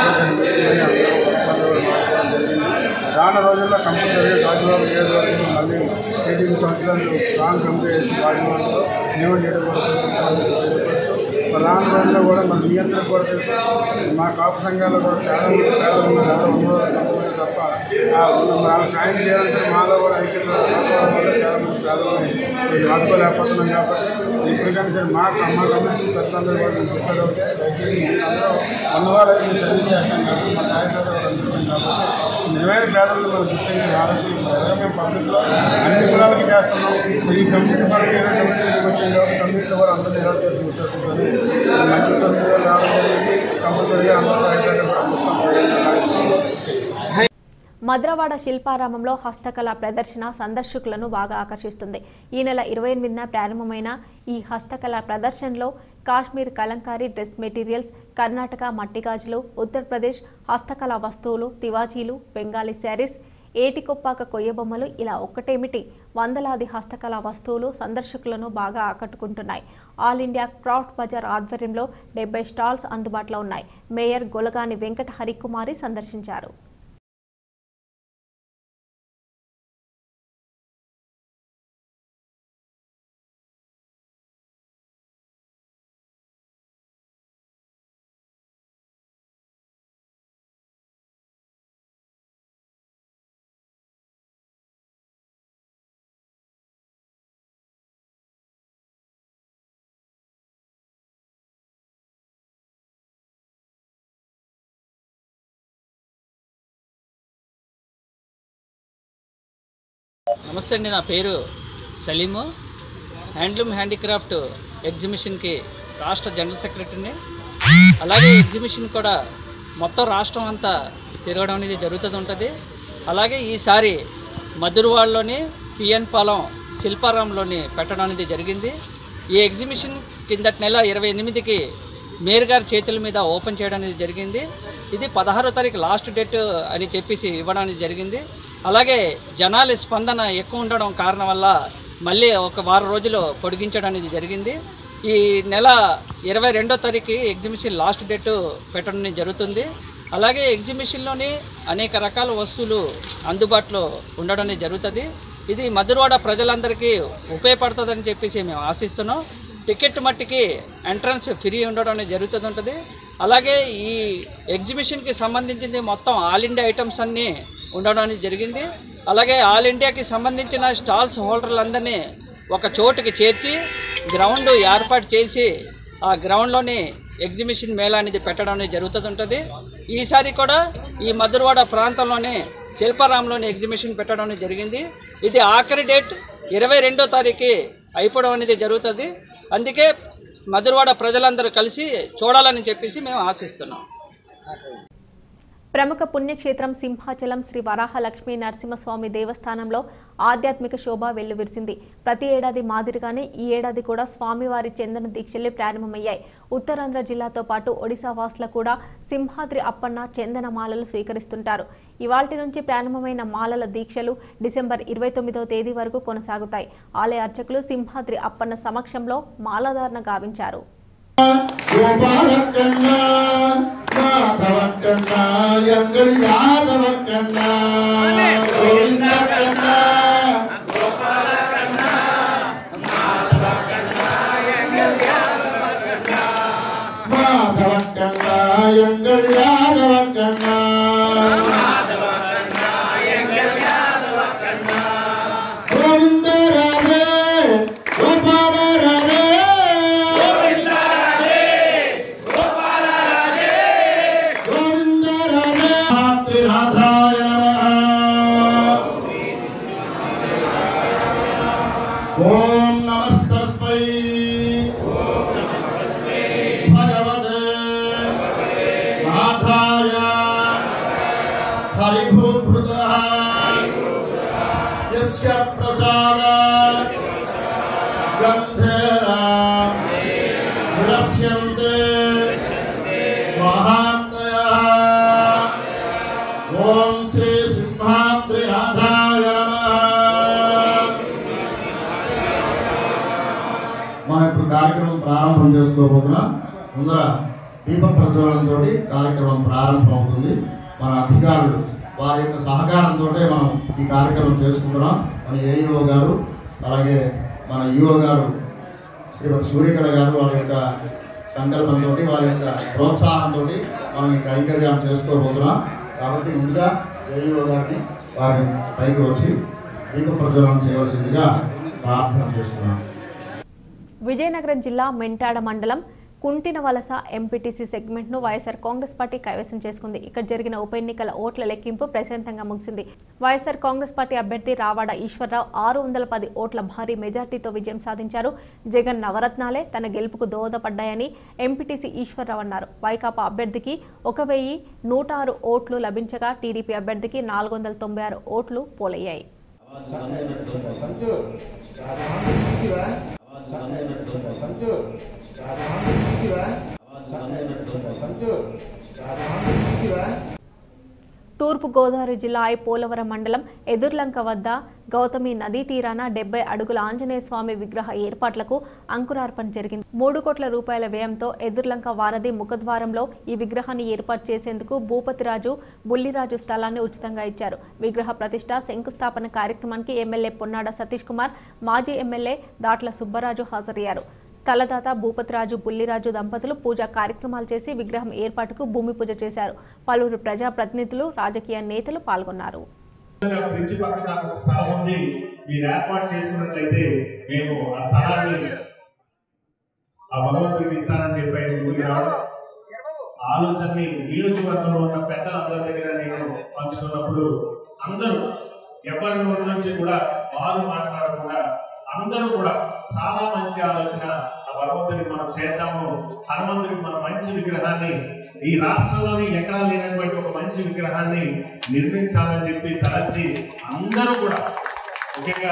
రాను రోజుల్లో కంపల్సరీ రాజుబాబు నియోజకవర్గంలో మళ్ళీ ఎయిటీన్ సంవత్సరాలు స్ట్రాంగ్ కంపెనీ చేసి రాజుబాబులో నియమం చేయడం కూడా మరి రాను రోజుల్లో కూడా మన నియంత్రణ కూడా తెలుసు మా కాపు సంఘాల్లో కూడా చాలా మంది పేదలు ఉన్నారు ఎవరో ఉన్నవారు కొంతమంది తప్ప ఆ ఉన్న వాళ్ళ సాయం చేయాలంటే మాలో కూడా ఐక్యత రాకపోవడం వల్ల చాలా మంది పేదలని మేము ఆదుకోలేకపోతున్నాం కాబట్టి ఇప్పటికైనా సరే మా మా కమిటీ పెద్దలందరూ కూడా మేము చెప్పేది ఒకటే దయచేసి అందరూ ఉన్నవాళ్ళు అయితే మేము సర్వీస్ చేస్తాం కాబట్టి మా సాయకులు కూడా అందుతున్నాం కాబట్టి నిజమైన పేదలను మనం గుర్తించి వాళ్ళకి ఎవరో మేము పబ్లిక్లో అన్ని కులాలకి చేస్తున్నాం ఈ కమ్యూనిటీ పరంగా ఏదో కమ్యూనిటీ వచ్చిందో కమ్యూనిటీలో కూడా అందరూ నిలబడి చేసి కూర్చొని మంచి తొమ్మిది రావడం జరిగింది కంపల్సరీగా అందరూ సహాయకారం అందిస్తాం
మద్రవాడ శిల్పారామంలో హస్తకళ ప్రదర్శన సందర్శకులను బాగా ఆకర్షిస్తుంది ఈ నెల ఇరవై ఎనిమిదిన ప్రారంభమైన ఈ హస్తకళ ప్రదర్శనలో కాశ్మీర్ కలంకారీ డ్రెస్ మెటీరియల్స్ కర్ణాటక మట్టి గాజులు ఉత్తరప్రదేశ్ హస్తకళ వస్తువులు తివాచీలు బెంగాలీ శారీస్ ఏటికొప్పాక కొయ్య బొమ్మలు ఇలా ఒక్కటేమిటి వందలాది హస్తకళ వస్తువులు సందర్శకులను బాగా ఆకట్టుకుంటున్నాయి ఆల్ ఇండియా క్రాఫ్ట్ బజార్ ఆధ్వర్యంలో డెబ్బై స్టాల్స్ అందుబాటులో ఉన్నాయి మేయర్ గొలగాని వెంకట హరికుమారి సందర్శించారు
నమస్తే అండి నా పేరు సలీము హ్యాండ్లూమ్ హ్యాండీక్రాఫ్ట్ ఎగ్జిబిషన్కి రాష్ట్ర జనరల్ సెక్రటరీని అలాగే ఎగ్జిబిషన్ కూడా మొత్తం రాష్ట్రం అంతా తిరగడం అనేది జరుగుతుంది ఉంటుంది అలాగే ఈసారి మధురవాడలోని పిఎన్ పాలెం శిల్పారాంలోని పెట్టడం అనేది జరిగింది ఈ ఎగ్జిబిషన్ కిందటి నెల ఇరవై ఎనిమిదికి మేయర్ గారి చేతుల మీద ఓపెన్ చేయడం అనేది జరిగింది ఇది పదహారో తారీఖు లాస్ట్ డేట్ అని చెప్పేసి ఇవ్వడం అనేది జరిగింది అలాగే జనాల స్పందన ఎక్కువ ఉండడం కారణం వల్ల మళ్ళీ ఒక వారం రోజులు పొడిగించడం అనేది జరిగింది ఈ నెల ఇరవై రెండో తారీఖు ఎగ్జిబిషన్ లాస్ట్ డేట్ పెట్టడం అనేది జరుగుతుంది అలాగే ఎగ్జిబిషన్లోని అనేక రకాల వస్తువులు అందుబాటులో ఉండడం అనేది జరుగుతుంది ఇది మధురవాడ ప్రజలందరికీ ఉపయోగపడుతుందని చెప్పేసి మేము ఆశిస్తున్నాం టికెట్ మట్టికి ఎంట్రన్స్ ఫ్రీ ఉండడం అనేది జరుగుతుంది ఉంటుంది అలాగే ఈ ఎగ్జిబిషన్కి సంబంధించింది మొత్తం ఆల్ ఇండియా ఐటమ్స్ అన్నీ ఉండడం అనేది జరిగింది అలాగే ఆల్ ఇండియాకి సంబంధించిన స్టాల్స్ హోల్డర్లందరినీ ఒక చోటుకి చేర్చి గ్రౌండ్ ఏర్పాటు చేసి ఆ గ్రౌండ్లోని ఎగ్జిబిషన్ మేళా అనేది పెట్టడం అనేది జరుగుతుంది ఉంటుంది ఈసారి కూడా ఈ మధురవాడ ప్రాంతంలోనే శిల్పారాంలోని ఎగ్జిబిషన్ పెట్టడం అనేది జరిగింది ఇది ఆఖరి డేట్ ఇరవై రెండో తారీఖు అయిపోవడం అనేది జరుగుతుంది అందుకే మధురవాడ ప్రజలందరూ కలిసి చూడాలని చెప్పేసి మేము ఆశిస్తున్నాం
ప్రముఖ పుణ్యక్షేత్రం సింహాచలం శ్రీ వరాహ లక్ష్మీ నరసింహస్వామి దేవస్థానంలో ఆధ్యాత్మిక శోభ వెల్లువిరిసింది ప్రతి ఏడాది మాదిరిగానే ఈ ఏడాది కూడా స్వామివారి చందన దీక్షలే ప్రారంభమయ్యాయి ఉత్తరాంధ్ర జిల్లాతో పాటు ఒడిశా వాసుల కూడా సింహాద్రి అప్పన్న చందన మాలలు స్వీకరిస్తుంటారు ఇవాల్టి నుంచి ప్రారంభమైన మాలల దీక్షలు డిసెంబర్ ఇరవై తొమ్మిదవ తేదీ వరకు కొనసాగుతాయి ఆలయ అర్చకులు సింహాద్రి అప్పన్న సమక్షంలో మాలాధారణ గావించారు
గోపాలకన్నా மாதவக்கண்ணா எங்கள் யாதவக்கண்ணா கோவிந்தக்கண்ணா மாதவக்கண்ணா எங்கள் யாதவக்கண்ணா கோவிந்தராஜே கோபாலராஜே கோவிந்தராஜே மாத்ரிநாதாய நமः ஓம் நமஸ்தஸ்மை भगवते नाथाय हरिभूभृतः यस्य प्रसाद गन्धेन विलस्यन्ते महात्मयः ॐ श्री सिंहाद्रिनाथाय नमः మనం ఇప్పుడు కార్యక్రమం ప్రారంభం చేసుకోబోతున్నాం ముందర దీప ప్రజ్వలనతో కార్యక్రమం ప్రారంభం అవుతుంది మన అధికారులు వారి యొక్క సహకారంతో మనం ఈ కార్యక్రమం చేసుకుంటున్నాం మన ఏఈఓ గారు అలాగే మన ఈఓ గారు శ్రీమతి సూర్యకళ గారు వాళ్ళ యొక్క సంకల్పంతో వాళ్ళ యొక్క ప్రోత్సాహంతో మనం ఈ కైంకర్యం చేసుకోబోతున్నాం కాబట్టి ముందుగా ఏఈఓ గారిని వారి పైకి వచ్చి దీప ప్రజ్వలనం చేయవలసిందిగా ప్రార్థన చేస్తున్నాం
విజయనగరం జిల్లా మెంటాడ మండలం కుంటిన వలస ఎంపీటీసీ సెగ్మెంట్ను వైఎస్ఆర్ కాంగ్రెస్ పార్టీ కైవసం చేసుకుంది ఇక్కడ జరిగిన ఉప ఎన్నికల ఓట్ల లెక్కింపు ప్రశాంతంగా ముగిసింది వైఎస్ఆర్ కాంగ్రెస్ పార్టీ అభ్యర్థి రావాడ ఈశ్వరరావు ఆరు వందల పది ఓట్ల భారీ మెజార్టీతో విజయం సాధించారు జగన్ నవరత్నాలే తన గెలుపుకు దోహదపడ్డాయని ఎంపీటీసీ ఈశ్వరరావు అన్నారు వైకాపా అభ్యర్థికి ఒక వెయ్యి నూట ఆరు ఓట్లు లభించగా టీడీపీ అభ్యర్థికి నాలుగు వందల తొంభై ఆరు ఓట్లు పోలయ్యాయి తూర్పు గోదావరి జిల్లా ఐ పోలవరం మండలం ఎదుర్లంక వద్ద గౌతమి నదీ తీరాన డెబ్బై అడుగుల ఆంజనేయ స్వామి విగ్రహ ఏర్పాట్లకు అంకురార్పణ జరిగింది మూడు కోట్ల రూపాయల వ్యయంతో ఎదుర్లంక వారధి ముఖద్వారంలో ఈ విగ్రహాన్ని ఏర్పాటు చేసేందుకు భూపతిరాజు బుల్లిరాజు స్థలాన్ని ఉచితంగా ఇచ్చారు విగ్రహ ప్రతిష్ట శంకుస్థాపన కార్యక్రమానికి ఎమ్మెల్యే పొన్నాడ సతీష్ కుమార్ మాజీ ఎమ్మెల్యే దాట్ల సుబ్బరాజు హాజరయ్యారు స్థలదాత భూపతిరాజు బుల్లిరాజు దంపతులు పూజా కార్యక్రమాలు చేసి విగ్రహం ఏర్పాటుకు భూమి పూజ చేశారు పలువురు ప్రజాప్రతినిధులు రాజకీయ నేతలు పాల్గొన్నారు
బ్రిడ్జ్ పక్కన ఒక స్థలం ఉంది మీరు ఏర్పాటు చేసుకున్నట్లయితే మేము ఆ స్థలాన్ని ఆ భగవంతుడికి ఇస్తానని చెప్పి ఆయన ముందుకు రావడం ఆలోచనని నియోజకవర్గంలో ఉన్న పెద్దలందరి దగ్గర నేను పంచుకున్నప్పుడు అందరూ ఎవరి నోటి నుంచి కూడా వారు మాట్లాడకుండా అందరూ కూడా చాలా మంచి ఆలోచన ఆ భగవంతుడికి మనం చేద్దాము హనుమంతుడికి మనం మంచి విగ్రహాన్ని ఈ రాష్ట్రంలోని ఎక్కడా లేనటువంటి ఒక మంచి విగ్రహాన్ని నిర్మించాలని చెప్పి తలచి అందరూ కూడా ముఖ్యంగా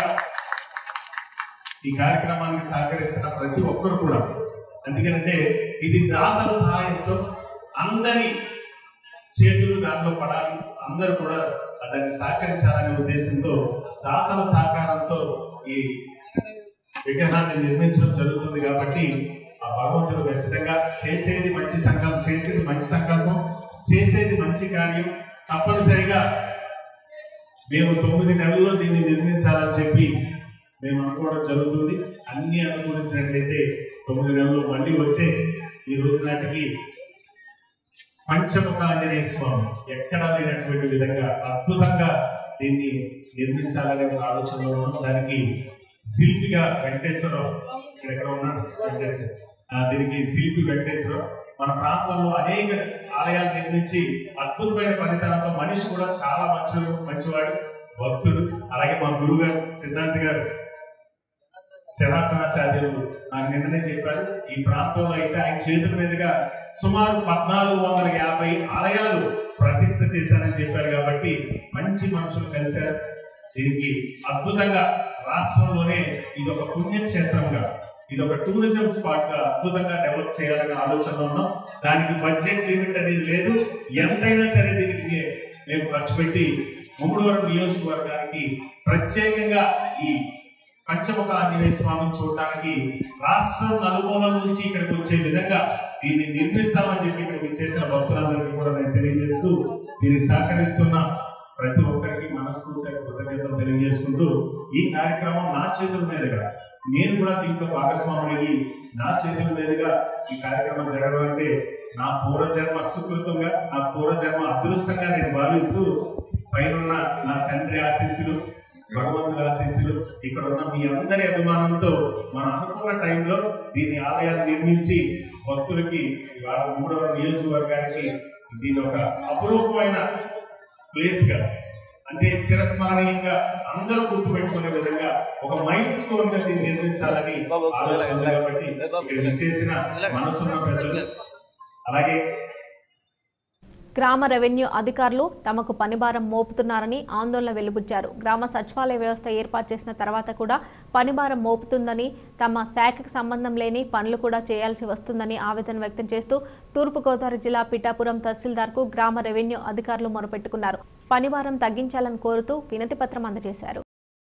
ఈ కార్యక్రమానికి సహకరిస్తున్న ప్రతి ఒక్కరు కూడా ఎందుకంటే ఇది దాతల సహాయంతో అందరి చేతులు దాంట్లో పడాలి అందరూ కూడా దాన్ని సహకరించాలనే ఉద్దేశంతో దాతల సహకారంతో ఈ విగ్రహాన్ని నిర్మించడం జరుగుతుంది కాబట్టి ఆ భగవంతుడు ఖచ్చితంగా చేసేది మంచి సంకల్పం చేసేది మంచి సంకల్పం చేసేది మంచి కార్యం తప్పనిసరిగా మేము తొమ్మిది నెలల్లో దీన్ని నిర్మించాలని చెప్పి మేము అనుకోవడం జరుగుతుంది అన్ని అనుకూలించినట్లయితే తొమ్మిది నెలలు మళ్ళీ వచ్చే ఈ రోజు నాటికి పంచముఖ ఆంజనేయ స్వామి ఎక్కడా లేనటువంటి విధంగా అద్భుతంగా దీన్ని నిర్మించాలనే ఒక ఆలోచనలో ఉన్నాం దానికి శిల్పిగా వెంకటేశ్వరరావు ఇక్కడ ఎక్కడ ఉన్నాడు వెంకటేశ్వర ఆ, దీనికి శిల్పి వెంకటేశ్వరరావు మన ప్రాంతంలో అనేక ఆలయాలు నిర్మించి అద్భుతమైన పనితనంతో మనిషి కూడా చాలా మంచి మంచివాడు భక్తుడు అలాగే మా గురువు గారు సిద్ధాంత్ గారు జనార్దనాచార్యులు నాకు నిన్ననే చెప్పారు ఈ ప్రాంతంలో అయితే ఆయన చేతుల మీదుగా సుమారు పద్నాలుగు వందల యాభై ఆలయాలు ప్రతిష్ఠ చేశారని చెప్పారు కాబట్టి మంచి మనుషులు కలిశారు దీనికి అద్భుతంగా రాష్ట్రంలోనే ఇది ఒక పుణ్యక్షేత్రంగా ఇది ఒక టూరిజం స్పాట్ గా అద్భుతంగా డెవలప్ చేయాలనే ఆలోచనలో ఉన్నాం దానికి బడ్జెట్ లిమిట్ అనేది లేదు ఎంతైనా సరే దీనికి మేము ఖర్చు పెట్టి ముమ్మడివరం నియోజకవర్గానికి ప్రత్యేకంగా ఈ పంచముఖ ఆంజనేయ స్వామిని చూడడానికి రాష్ట్రం నలుమూలల నుంచి ఇక్కడికి వచ్చే విధంగా దీన్ని నిర్మిస్తామని చెప్పి ఇక్కడికి చేసిన భక్తులందరికీ కూడా నేను తెలియజేస్తూ దీనికి సహకరిస్తున్న ప్రతి ఒక్కరికి మనస్ఫూర్తిగా కృతజ్ఞతలు తెలియజేసుకుంటూ ఈ కార్యక్రమం నా చేతుల మీదుగా నేను కూడా దీంట్లో భాగస్వామి అయ్యి నా చేతుల మీదుగా ఈ కార్యక్రమం జరగడం అంటే నా పూర్వజన్మ సుకృతంగా నా పూర్వజన్మ అదృష్టంగా నేను భావిస్తూ పైనున్న నా తండ్రి ఆశీస్సులు భగవంతుడి ఆశీస్సులు ఇక్కడ ఉన్న మీ అందరి అభిమానంతో మనం అనుకున్న టైంలో దీన్ని ఆలయాన్ని నిర్మించి భక్తులకి వాళ్ళ మూడవ నియోజకవర్గానికి దీని ఒక అపురూపమైన ప్లేస్ గా అంటే చిరస్మరణీయంగా అందరూ గుర్తుపెట్టుకునే విధంగా ఒక మైల్ స్టోన్ గా దీన్ని నిర్మించాలని ఆలోచన ఉంది కాబట్టి ఇక్కడ చేసిన మనసున్న ప్రజలు అలాగే
గ్రామ రెవెన్యూ అధికారులు తమకు పనిభారం మోపుతున్నారని ఆందోళన వెలుబుచ్చారు గ్రామ సచివాలయ వ్యవస్థ ఏర్పాటు చేసిన తర్వాత కూడా పనిభారం మోపుతుందని తమ శాఖకు సంబంధం లేని పనులు కూడా చేయాల్సి వస్తుందని ఆవేదన వ్యక్తం చేస్తూ తూర్పుగోదావరి జిల్లా పిఠాపురం తహసీల్దార్కు గ్రామ రెవెన్యూ అధికారులు మొరపెట్టుకున్నారు పనిభారం తగ్గించాలని కోరుతూ వినతి పత్రం అందజేశారు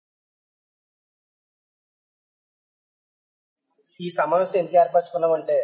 ఈ సమావేశం ఎందుకు ఏర్పరచుకున్నామంటే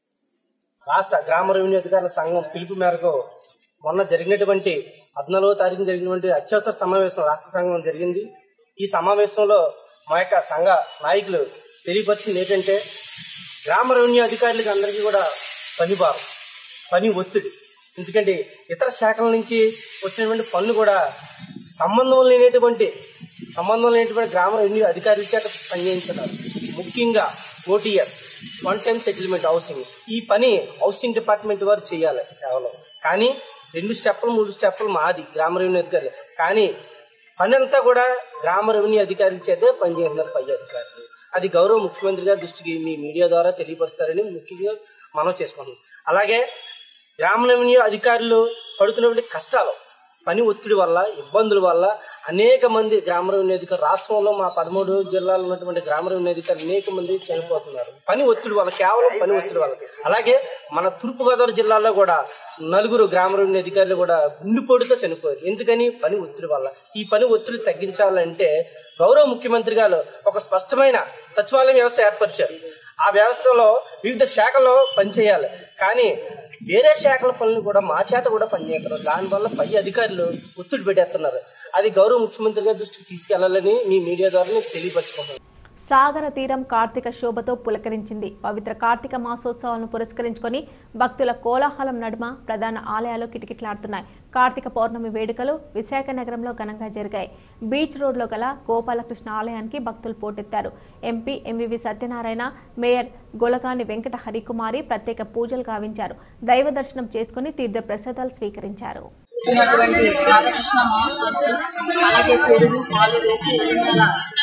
రాష్ట్ర గ్రామ రెవెన్యూ అధికారుల సంఘం పిలుపు మేరకు మొన్న జరిగినటువంటి పద్నాలుగో తారీఖున జరిగినటువంటి అత్యవసర సమావేశం రాష్ట్ర సంఘం జరిగింది ఈ సమావేశంలో మా యొక్క సంఘ నాయకులు తెలియపరిచింది ఏంటంటే గ్రామ రెవెన్యూ అధికారులకి అందరికీ కూడా పని భారం పని ఒత్తిడి ఎందుకంటే ఇతర శాఖల నుంచి వచ్చినటువంటి పనులు కూడా సంబంధం లేనటువంటి సంబంధం లేనటువంటి గ్రామ రెవెన్యూ అధికారుల చేత పనిచేయించున్నారు ముఖ్యంగా OTS one time settlement housing ఈ పని హౌసింగ్ డిపార్ట్మెంట్ వారు చేయాలి కేవలం కానీ రెండు స్టెప్పులు మూడు స్టెప్పులు మాది గ్రామ రెవెన్యూ అధికారులు కానీ పని అంతా కూడా గ్రామ రెవెన్యూ అధికారుల చేతే పనిచేస్తున్నారు పై అధికారులు అది గౌరవ ముఖ్యమంత్రి గారి దృష్టికి మీ మీడియా ద్వారా తెలియపరుస్తారని ముఖ్యంగా మనం చేసుకుంటున్నాం అలాగే గ్రామ రెవెన్యూ అధికారులు పడుతున్నటువంటి కష్టాలు పని ఒత్తిడి వల్ల ఇబ్బందుల వల్ల అనేక మంది గ్రామ రెవెన్యూ అధికారులు రాష్ట్రంలో మా పదమూడు జిల్లాలో ఉన్నటువంటి గ్రామ రెవెన్యూ అధికారులు అనేక మంది చనిపోతున్నారు పని ఒత్తిడి వల్ల కేవలం పని ఒత్తిడి వల్ల అలాగే మన తూర్పుగోదావరి జిల్లాలో కూడా నలుగురు గ్రామ రెవెన్యూ అధికారులు కూడా గుండెపోటుతో చనిపోయారు ఎందుకని పని ఒత్తిడి వల్ల ఈ పని ఒత్తిడి తగ్గించాలంటే గౌరవ ముఖ్యమంత్రి గారు ఒక స్పష్టమైన సచివాలయం వ్యవస్థ ఏర్పరిచారు ఆ వ్యవస్థలో వివిధ శాఖల్లో పనిచేయాలి కానీ వేరే శాఖల పనులు కూడా మా చేత కూడా పనిచేస్తున్నారు దానివల్ల పై అధికారులు ఒత్తిడి పెట్టేస్తున్నారు అది గౌరవ ముఖ్యమంత్రి గారి దృష్టికి తీసుకెళ్లాలని మీ మీడియా ద్వారా నేను తెలియపరచుకుంటున్నాను
సాగర తీరం కార్తీక శోభతో పులకరించింది పవిత్ర కార్తీక మాసోత్సవాలను పురస్కరించుకొని భక్తుల కోలాహలం నడుమ ప్రధాన ఆలయాలు కిటకిటలాడుతున్నాయి కార్తీక పౌర్ణమి వేడుకలు విశాఖ నగరంలో ఘనంగా జరిగాయి బీచ్ రోడ్లో గల గోపాలకృష్ణ ఆలయానికి భక్తులు పోటెత్తారు MP MVV Satyanarayana mayor Golagani Venkata Harikumari ప్రత్యేక పూజలు గావించారు దైవ దర్శనం చేసుకుని తీర్థ ప్రసాదాలు స్వీకరించారు
ఉన్నటువంటి రాధాకృష్ణ మహోత్సవం అలాగే పెరుగు పాలు వేసి ఎన్నెల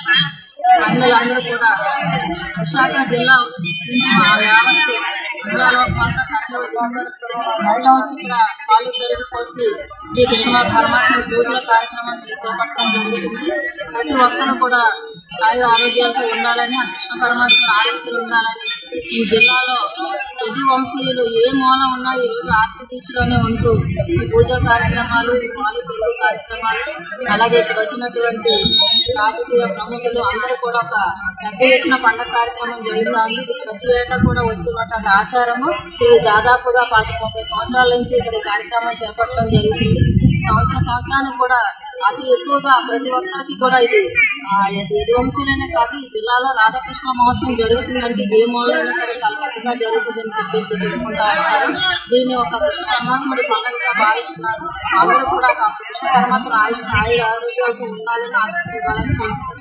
అన్నలందరూ కూడా విశాఖ జిల్లా నుంచి మా యావత్ జిల్లాలో పాటు అందరూ మహిళ వచ్చి ఇక్కడ పాలు పెరుగు పోసి శ్రీ కృష్ణ పరమాత్మ పూజల కార్యక్రమాన్ని చేపట్టడం జరుగుతుంది ప్రతి ఒక్కరు కూడా ఆయు ఆరోగ్యాలతో ఉండాలని ఆ కృష్ణ పరమాత్మ ఆశీస్సులు ఉండాలని ఈ జిల్లాలో ప్రతి వంశీయులు ఏ మూల ఉన్నా ఈ రోజు ఆర్తి బీచ్లోనే ఉంటూ ఈ పూజా కార్యక్రమాలు పాలు పెరుగు కార్యక్రమాలు అలాగే ఇక్కడ వచ్చినటువంటి రాజకీయ ప్రముఖులు అందరూ కూడా ఒక పెద్ద ఎత్తున పండగ కార్యక్రమం జరుగుతుంది ఇది ప్రతి ఏటా కూడా వచ్చినటువంటి ఆచారము ఇది దాదాపుగా పాతి ముప్పై సంవత్సరాల నుంచి ఇక్కడ ఈ కార్యక్రమం చేపట్టడం జరుగుతుంది సంవత్సరం సంవత్సరానికి కూడా అతి ఎక్కువగా ప్రతి ఒక్కరికి కూడా ఇది ఆ, ఇది వంశీలనే కాదు ఈ జిల్లాలో రాధాకృష్ణ మహోత్సవం జరుగుతుందంటే ఏ మూలైనా సరే చాలా పెద్దగా జరుగుతుందని చెప్పేసి చెప్పుకుంటా వస్తారు దీన్ని ఒక కృష్ణ పరమాత్ముడి పండుగగా భావిస్తున్నారు అందరూ కూడా ఒక కృష్ణ పరమాత్మ ఆయుష్ ఆయుర ఆరోగ్యాలతో ఉండాలని ఆశిస్తున్నారని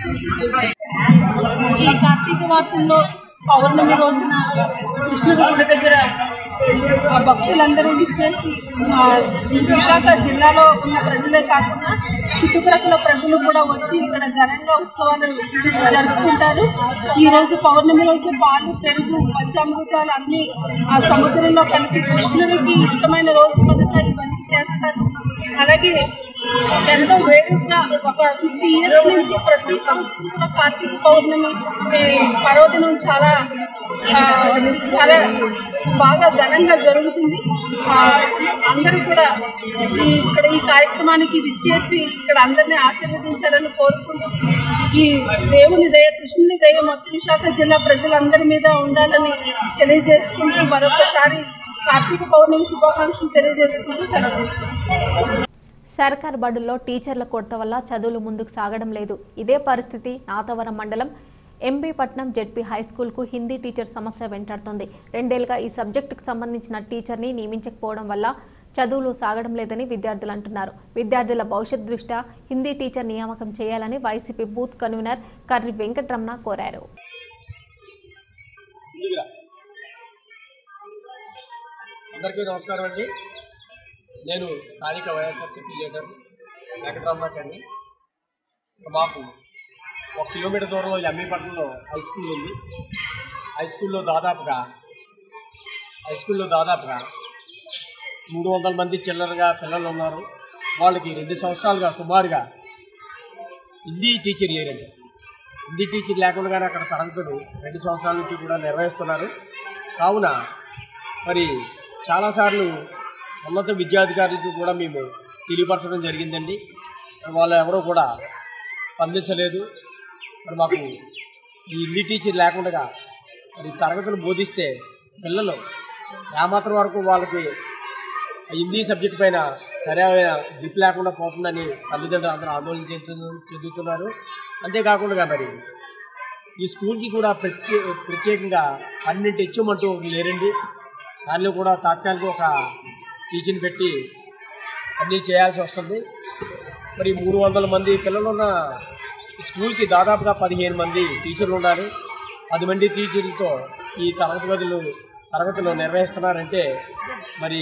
ఈ కార్తీక మాసంలో పౌర్ణమి రోజున కృష్ణుడి గుడి దగ్గర ఆ భక్తులందరూ ఇచ్చేసి ఆ, ఈ విశాఖ జిల్లాలో ఉన్న ప్రజలే కాకుండా చుట్టుప్రక్కల ప్రజలు కూడా వచ్చి ఇక్కడ ఘనంగా ఉత్సవాలు జరుపుకుంటారు ఈ రోజు పౌర్ణమి రోజు పాలు పెరుగు పంచామృతాలు అన్ని ఆ సముద్రంలో కలిపి కృష్ణుడికి ఇష్టమైన రోజు కనుక ఇవన్నీ చేస్తారు అలాగే
ఎంతో వేడుకగా ఒక ఫిఫ్టీ ఇయర్స్ నుంచి ప్రతి సంవత్సరం కూడా కార్తీక పౌర్ణమి ఈ పర్వదినం చాలా ఆ, చాలా బాగా ఘనంగా జరుగుతుంది ఆ, అందరూ కూడా ఈ ఇక్కడ ఈ కార్యక్రమానికి విచ్చేసి ఇక్కడ అందరినీ ఆశీర్వదించాలని కోరుకుంటూ ఈ దేవుని దయ కృష్ణుని దయ మొత్తం విశాఖ జిల్లా ప్రజలందరి మీద ఉండాలని తెలియజేసుకుంటూ మరొకసారి కార్తీక పౌర్ణమి శుభాకాంక్షలు తెలియజేసుకుంటూ సెలవు తీసుకుంటాం
సర్కార్ బడుల్లో టీచర్ల కొరత వల్ల చదువులు ముందుకు సాగడం లేదు ఇదే పరిస్థితి నాతవరం మండలం ఎంబీపట్నం జెడ్పీ హై స్కూల్కు హిందీ టీచర్ సమస్య వెంటాడుతోంది రెండేళ్లుగా ఈ సబ్జెక్టుకు సంబంధించిన టీచర్ని నియమించకపోవడం వల్ల చదువులు సాగడం లేదని విద్యార్థులు అంటున్నారు విద్యార్థుల భవిష్యత్ దృష్ట్యా హిందీ టీచర్ నియామకం చేయాలని వైసీపీ బూత్ కన్వీనర్ కర్రి వెంకటరమణ కోరారు
అందరికీ నమస్కారం అండి నేను స్థానిక వైఎస్ఆర్సీపీ లీడర్ వెంకటరామనాథ్ అండి మాకు ఒక కిలోమీటర్ దూరంలో ఎంఈపట్నంలో హై స్కూల్ ఉంది హై స్కూల్లో దాదాపుగా హై స్కూల్లో దాదాపుగా మూడు వందల మంది చిల్లరగా పిల్లలు ఉన్నారు వాళ్ళకి రెండు సంవత్సరాలుగా సుమారుగా హిందీ టీచర్ లేరండి హిందీ టీచర్ లేకుండానే అక్కడ తరగతులు రెండు సంవత్సరాల నుంచి కూడా నిర్వహిస్తున్నారు కావున మరి చాలాసార్లు ఉన్నత విద్యాధికారులకు కూడా మేము తెలియపరచడం జరిగిందండి వాళ్ళు ఎవరూ కూడా స్పందించలేదు మరి మాకు ఈ హిందీ టీచర్ లేకుండా మరి తరగతులు బోధిస్తే పిల్లలు ఏమాత్రం వరకు వాళ్ళకి ఆ హిందీ సబ్జెక్ట్ పైన సరైన గ్రిప్ లేకుండా పోతుందని తల్లిదండ్రులు అందరూ ఆందోళన చెందు చెందుతున్నారు అంతేకాకుండా మరి ఈ స్కూల్కి కూడా ప్రత్యే ప్రత్యేకంగా పన్నెండు ఇచ్చామంటూ ఒకటి లేరండి దానిలో కూడా తాత్కాలిక ఒక టీచర్ని పెట్టి అన్నీ చేయాల్సి వస్తుంది మరి మూడు వందల మంది పిల్లలు ఉన్న స్కూల్కి దాదాపుగా పదిహేను మంది టీచర్లు ఉన్నారు పది మంది టీచర్లతో ఈ తరగతి గదులు తరగతులు నిర్వహిస్తున్నారంటే మరి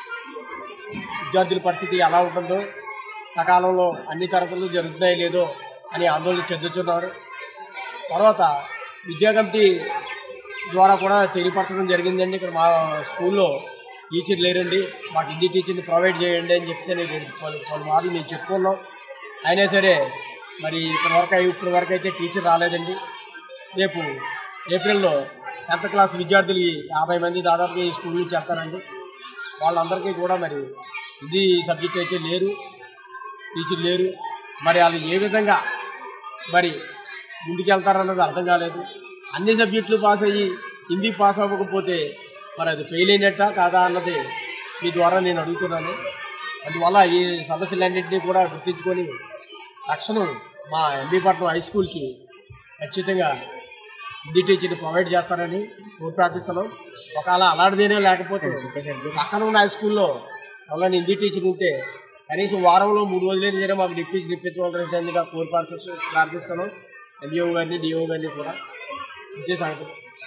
విద్యార్థుల పరిస్థితి ఎలా ఉంటుందో సకాలంలో అన్ని తరగతులు జరుగుతున్నాయో లేదో అని ఆందోళన చెందుతున్నారు తర్వాత విద్యా కమిటీ ద్వారా కూడా తెలియపరచడం జరిగిందండి ఇక్కడ మా స్కూల్లో టీచర్ లేరండి మాకు హిందీ టీచర్ని ప్రొవైడ్ చేయండి అని చెప్పేసి నేను పలు పలు మార్లు మేము చెప్పుకున్నాం అయినా సరే మరి ఇప్పటి వరకు అయి- ఇప్పటి వరకు అయితే టీచర్ రాలేదండి రేపు ఏప్రిల్లో టెన్త్ క్లాస్ విద్యార్థులు యాభై మంది దాదాపుగా ఈ స్కూల్ నుంచి వెళ్తారండి వాళ్ళందరికీ కూడా మరి హిందీ సబ్జెక్ట్ అయితే లేరు టీచర్ లేరు మరి వాళ్ళు ఏ విధంగా మరి ముందుకెళ్తారన్నది అర్థం కాలేదు అన్ని సబ్జెక్టులు పాస్ అయ్యి హిందీ పాస్ అవ్వకపోతే మరి అది ఫెయిల్ అయినట్ట కాదా అన్నది మీ ద్వారా నేను అడుగుతున్నాను అందువల్ల ఈ సమస్యలన్నింటినీ కూడా గుర్తించుకొని తక్షణం మా ఎంబీపట్నం హై స్కూల్కి ఖచ్చితంగా హిందీ టీచర్ని ప్రొవైడ్ చేస్తారని కోరి ప్రార్థిస్తున్నాం ఒకవేళ అలాంటిదేనే లేకపోతే పక్కన ఉన్న హై స్కూల్లో ఎవరైనా హిందీ టీచర్ ఉంటే కనీసం వారంలో మూడు రోజులైనా సరే మాకు డిప్పించి ఇప్పించవలసిందిగా కోరి ప్రార్థి ప్రార్థిస్తున్నాం ఎంఈఓ గారిని డిఓ గారిని కూడా ఇదే సంగతి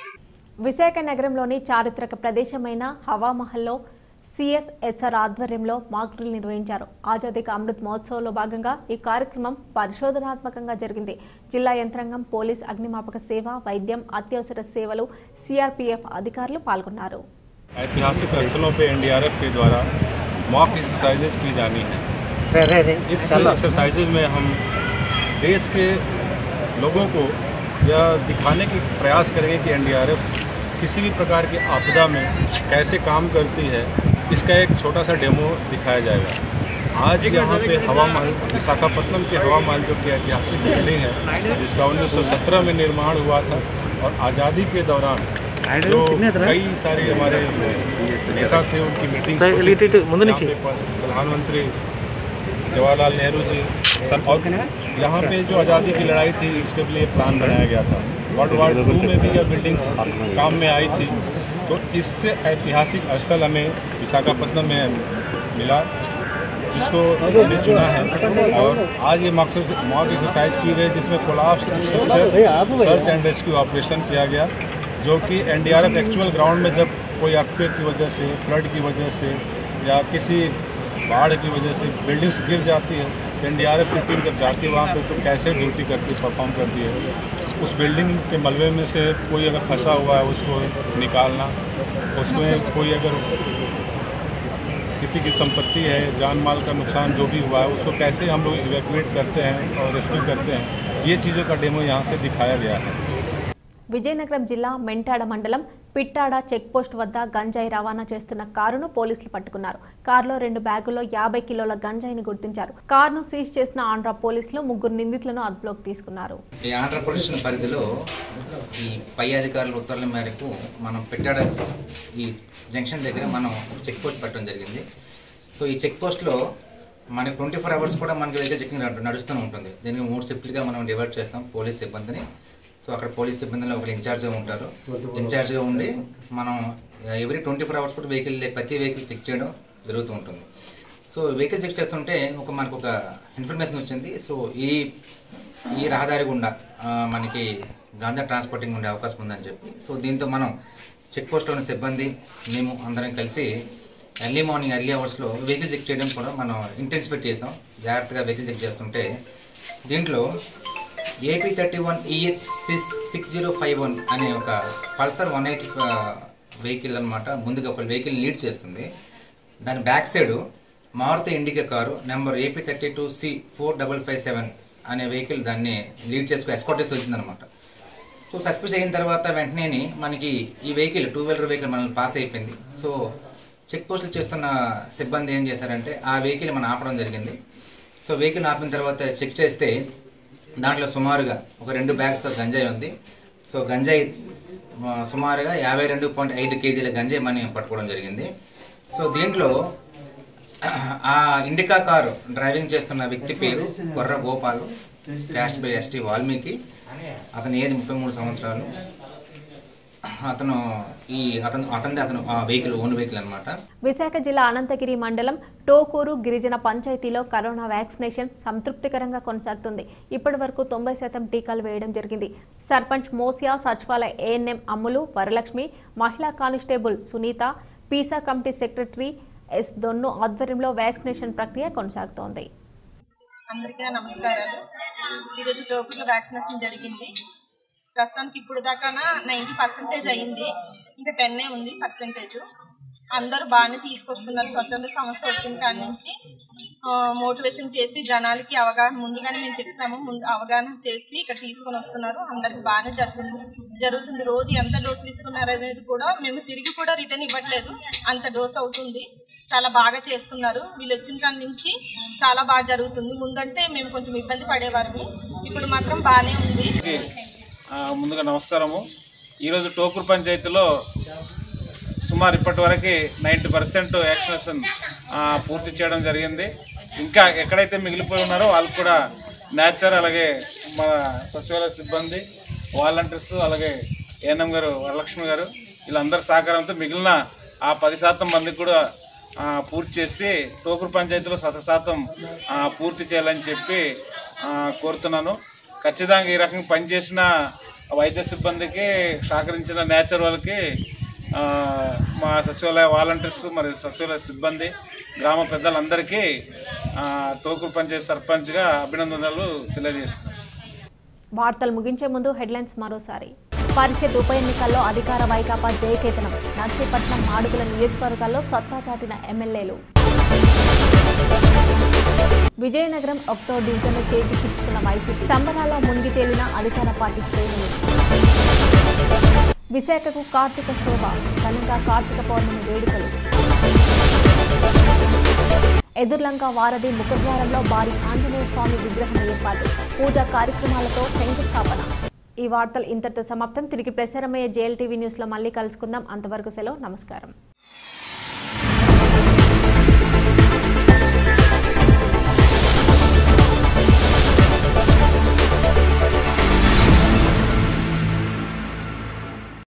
విశాఖ నగరంలోని చారిత్రక ప్రదేశమైన హవామహల్లో సిఎస్ఎస్ఆర్ ఆధ్వర్యంలో మాక్ డ్రిల్ నిర్వహించారు ఆజాదీ కా అమృత్ మహోత్సవ్లో భాగంగా ఈ కార్యక్రమం పరిశోధనాత్మకంగా జరిగింది జిల్లా యంత్రాంగం పోలీస్ అగ్నిమాపక సేవ వైద్యం అత్యవసర సేవలు సిఆర్పీఎఫ్ అధికారులు పాల్గొన్నారు
ऐतिहासिक स्थलों पे एनडीआरएफ के द्वारा मॉक एक्सरसाइजेज की जानी है इस एक्सरसाइजेज में हम देश के लोगों को यह दिखाने की प्रयास करेंगे कि एनडीआरएफ किसी भी प्रकार की आपदा में कैसे काम करती है इसका एक छोटा सा डेमो दिखाया जाएगा आज यहाँ पे हवा महल विशाखापट्टनम के हवा महल जो कि ऐतिहासिक बिल्डिंग है जिसका 1917 में निर्माण हुआ था और आज़ादी के दौरान जो कई सारे हमारे नेता थे उनकी मीटिंग प्रधानमंत्री जवाहरलाल नेहरू जी सब और यहाँ पे जो आज़ादी की लड़ाई थी उसके लिए प्लान बनाया गया था वर्ल्ड वार टू में भी यह बिल्डिंग्स काम में आई थी तो इससे ऐतिहासिक स्थल हमें विशाखापट्टनम में मिला जिसको हमने चुना है और आज ये मकसद मॉक एक्सरसाइज की गई जिसमें collapse search and rescue operation किया गया जो कि एनडीआरएफ एक्चुअल ग्राउंड में जब कोई अर्थक्वेक की वजह से फ्लड की वजह से या किसी बाढ़ की वजह से बिल्डिंग्स गिर जाती है तो एनडीआरएफ की टीम जब जाती है वहाँ पे तो कैसे ड्यूटी करती है परफॉर्म करती है उस बिल्डिंग के मलबे में से कोई अगर फंसा हुआ है उसको निकालना उसमें कोई अगर किसी की संपत्ति है जान माल का नुकसान जो भी हुआ है उसको कैसे हम लोग इवैक्यूएट करते हैं और रेस्क्यू करते हैं ये चीज़ों का डेमो यहाँ से दिखाया गया है
విజయనగరం జిల్లా మెంటాడ మండలం పిట్టాడ చెక్ పోస్ట్ వద్ద గంజాయి రవాణా చేస్తున్న కారును పోలీసులు పట్టుకున్నారు కారులో రెండు బ్యాగుల్లో యాభై కిలోల గంజాయిని గుర్తించారు కారును సీజ్ చేసిన ఆంధ్ర పోలీసులు ముగ్గురు నిందితులను అదుపులోకి తీసుకున్నారు
ఈ ఆంధ్రప్రదేశ్ పరిధిలో ఈ పై అధికారుల ఉత్తర్వుల మేరకు మనం పెట్టాడ ఈ జంక్షన్ దగ్గర మనం చెక్ పోస్ట్ పెట్టడం జరిగింది సో ఈ చెక్ పోస్ట్లో మనకి ట్వంటీ ఫోర్ అవర్స్ కూడా మనకి వెహికల్ చెకింగ్ నడుస్తూనే ఉంటుంది దీనికి మూడు షిఫ్ట్లుగా మనం డివైడ్ చేస్తాం పోలీస్ సిబ్బందిని సో అక్కడ పోలీస్ సిబ్బందిలో ఒకరు ఇన్ఛార్జ్గా ఉంటారు ఇన్ఛార్జ్గా ఉండి మనం ఎవ్రీ ట్వంటీ ఫోర్ అవర్స్ కూడా వెహికల్ ప్రతి వెహికల్ చెక్ చేయడం జరుగుతూ ఉంటుంది సో వెహికల్ చెక్ చేస్తుంటే ఒక మనకు ఒక ఇన్ఫర్మేషన్ వచ్చింది సో ఈ ఈ రహదారి గుండా ఆ, మనకి గాంజా ట్రాన్స్పోర్టింగ్ ఉండే అవకాశం ఉందని చెప్పి సో దీంతో మనం చెక్ పోస్ట్లోని సిబ్బంది మేము అందరం కలిసి ఎర్లీ మార్నింగ్ ఎర్లీ అవర్స్లో వెహికల్ చెక్ చేయడం కూడా మనం ఇంటెన్సిఫై చేసాం జాగ్రత్తగా వెహికల్ చెక్ చేస్తుంటే దీంట్లో AP thirty one ES six zero five one అనే ఒక పల్సర్ వన్ ఎయిటీ వెహికల్ అనమాట ముందుగా ఒక వెహికల్ లీడ్ చేస్తుంది దాని back side Maruti Indica car number AP thirty two C four double five seven అనే వెహికల్ దాన్ని లీడ్ చేసుకుని ఎస్కాట్ చేసి వచ్చిందనమాట సో సస్పెన్స్ అయిన తర్వాత వెంటనే మనకి ఈ వెహికల్ టూ వీలర్ వెహికల్ మనల్ని పాస్ అయిపోయింది సో చెక్ పోస్టులు చేస్తున్న సిబ్బంది ఏం చేశారంటే ఆ వెహికల్ మనం ఆపడం జరిగింది సో వెహికల్ ఆపిన తర్వాత చెక్ చేస్తే దాంట్లో సుమారుగా ఒక రెండు బ్యాగ్స్తో గంజాయి ఉంది సో గంజాయి ఆ, సుమారుగా యాభై రెండు పాయింట్ ఐదు కేజీల గంజాయి మనం పట్టుకోవడం జరిగింది సో దీంట్లో ఆ ఇండికా కారు డ్రైవింగ్ చేస్తున్న వ్యక్తి పేరు Korra Gopalu dash by ST Valmiki అతని ఏజ్ ముప్పై మూడు సంవత్సరాలు అతను ఈ అతను అతనిది అతను ఆ వెహికల్ ఓన్ వెహికల్ అనమాట
విశాఖ జిల్లా అనంతగిరి మండలం టోకూరు గిరిజన పంచాయతీలో కరోనా వ్యాక్సినేషన్ సంతృప్తికరంగా కొనసాగుతుంది ఇప్పటి వరకు తొంభై శాతం టీకాలు వేయడం జరిగింది సర్పంచ్ మోసియా సచివాలయ ఏఎన్ఎం అమ్ములు వరలక్ష్మి మహిళా constable Sunitha PESA committee secretary S Donnu ఆధ్వర్యంలో వ్యాక్సినేషన్ ప్రక్రియ కొనసాగుతోంది
అందరికీ నా నమస్కారాలు ఈరోజు టోకుల్లో వ్యాక్సినేషన్ జరిగింది ప్రస్తుతానికి ఇప్పుడు దాకా నైంటీ పర్సెంటేజ్ అయింది ఇంకా టెన్నే ఉంది పర్సెంటేజ్ అందరూ బాగానే తీసుకొస్తున్నారు స్వచ్ఛంద సంస్థ వచ్చిన కాడి నుంచి మోటివేషన్ చేసి జనాలకి అవగాహన ముందుగానే మేము చెప్తాము ముందు అవగాహన చేసి ఇక్కడ తీసుకొని వస్తున్నారు అందరికి బాగానే జరుగుతుంది జరుగుతుంది రోజు ఎంత డోసులు ఇస్తున్నారు అనేది కూడా మేము తిరిగి కూడా రిటర్న్ ఇవ్వట్లేదు అంత డోస్ అవుతుంది చాలా బాగా చేస్తున్నారు వీళ్ళు వచ్చిన కాడి నుంచి చాలా బాగా జరుగుతుంది ముందంటే మేము కొంచెం ఇబ్బంది పడేవారిని ఇప్పుడు మాత్రం బాగానే ఉంది
ఆ, ముందుగా నమస్కారము ఈరోజు టోకూరు పంచాయతీలో సుమారు ఇప్పటి వరకు నైంటీ పర్సెంట్ వ్యాక్సినేషన్ ఆ, పూర్తి చేయడం జరిగింది ఇంకా ఎక్కడైతే మిగిలిపోయి ఉన్నారో వాళ్ళకు కూడా నేచర్ అలాగే మన సచివాలయ సిబ్బంది వాలంటీర్స్ అలాగే ఏఎన్ఎం గారు వరలక్ష్మి గారు వీళ్ళందరి సహకారంతో మిగిలిన ఆ పది శాతం మందికి కూడా ఆ, పూర్తి చేసి టోకూరు పంచాయతీలో శత శాతం ఆ, పూర్తి చేయాలని చెప్పి ఆ, కోరుతున్నాను ఖచ్చితంగా ఈ రకంగా పనిచేసిన వైద్య సిబ్బందికి సహకరించిన నేచర్ వాళ్ళకి ఆ, మా సచివాలయ వాలంటీర్స్ మరి సచివాలయ సిబ్బంది గ్రామ పెద్దలందరికీ ఆ, టోకూరు పంచాయతీ సర్పంచ్గా అభినందనలు తెలియజేస్తున్నాను
వార్తలు ముగించే ముందు హెడ్లైన్స్ మరోసారి పరిషత్ ఉప ఎన్నికల్లో అధికార వైకాపా జయకేతనం నర్సీపట్నం మాడుగుల నియోజకవర్గాల్లో సత్తా చాటిన ఎమ్మెల్యేలు విజయనగరం ఒకటో డివిజన్లో చేజిక్కించుకున్న వైసీపీ సంబరాల్లో మునిగి తేలిన అధికార పార్టీ శ్రేణులు విశాఖకు కార్తీక శోభ ఘనంగా కార్తీక పౌర్ణమి వేడుకలు ఎదుర్లంక వారధి ముఖద్వారంలో భారీ ఆంజనేయ స్వామి విగ్రహం ఏర్పాటు పూజా కార్యక్రమాలతో శంకుస్థాపన ఈ వార్తలు ఇంతటితో సమాప్తం తిరిగి ప్రసారమయ్యే జేఎల్టీవీ న్యూస్లో మళ్ళీ కలుసుకుందాం అంతవరకు సెలవు నమస్కారం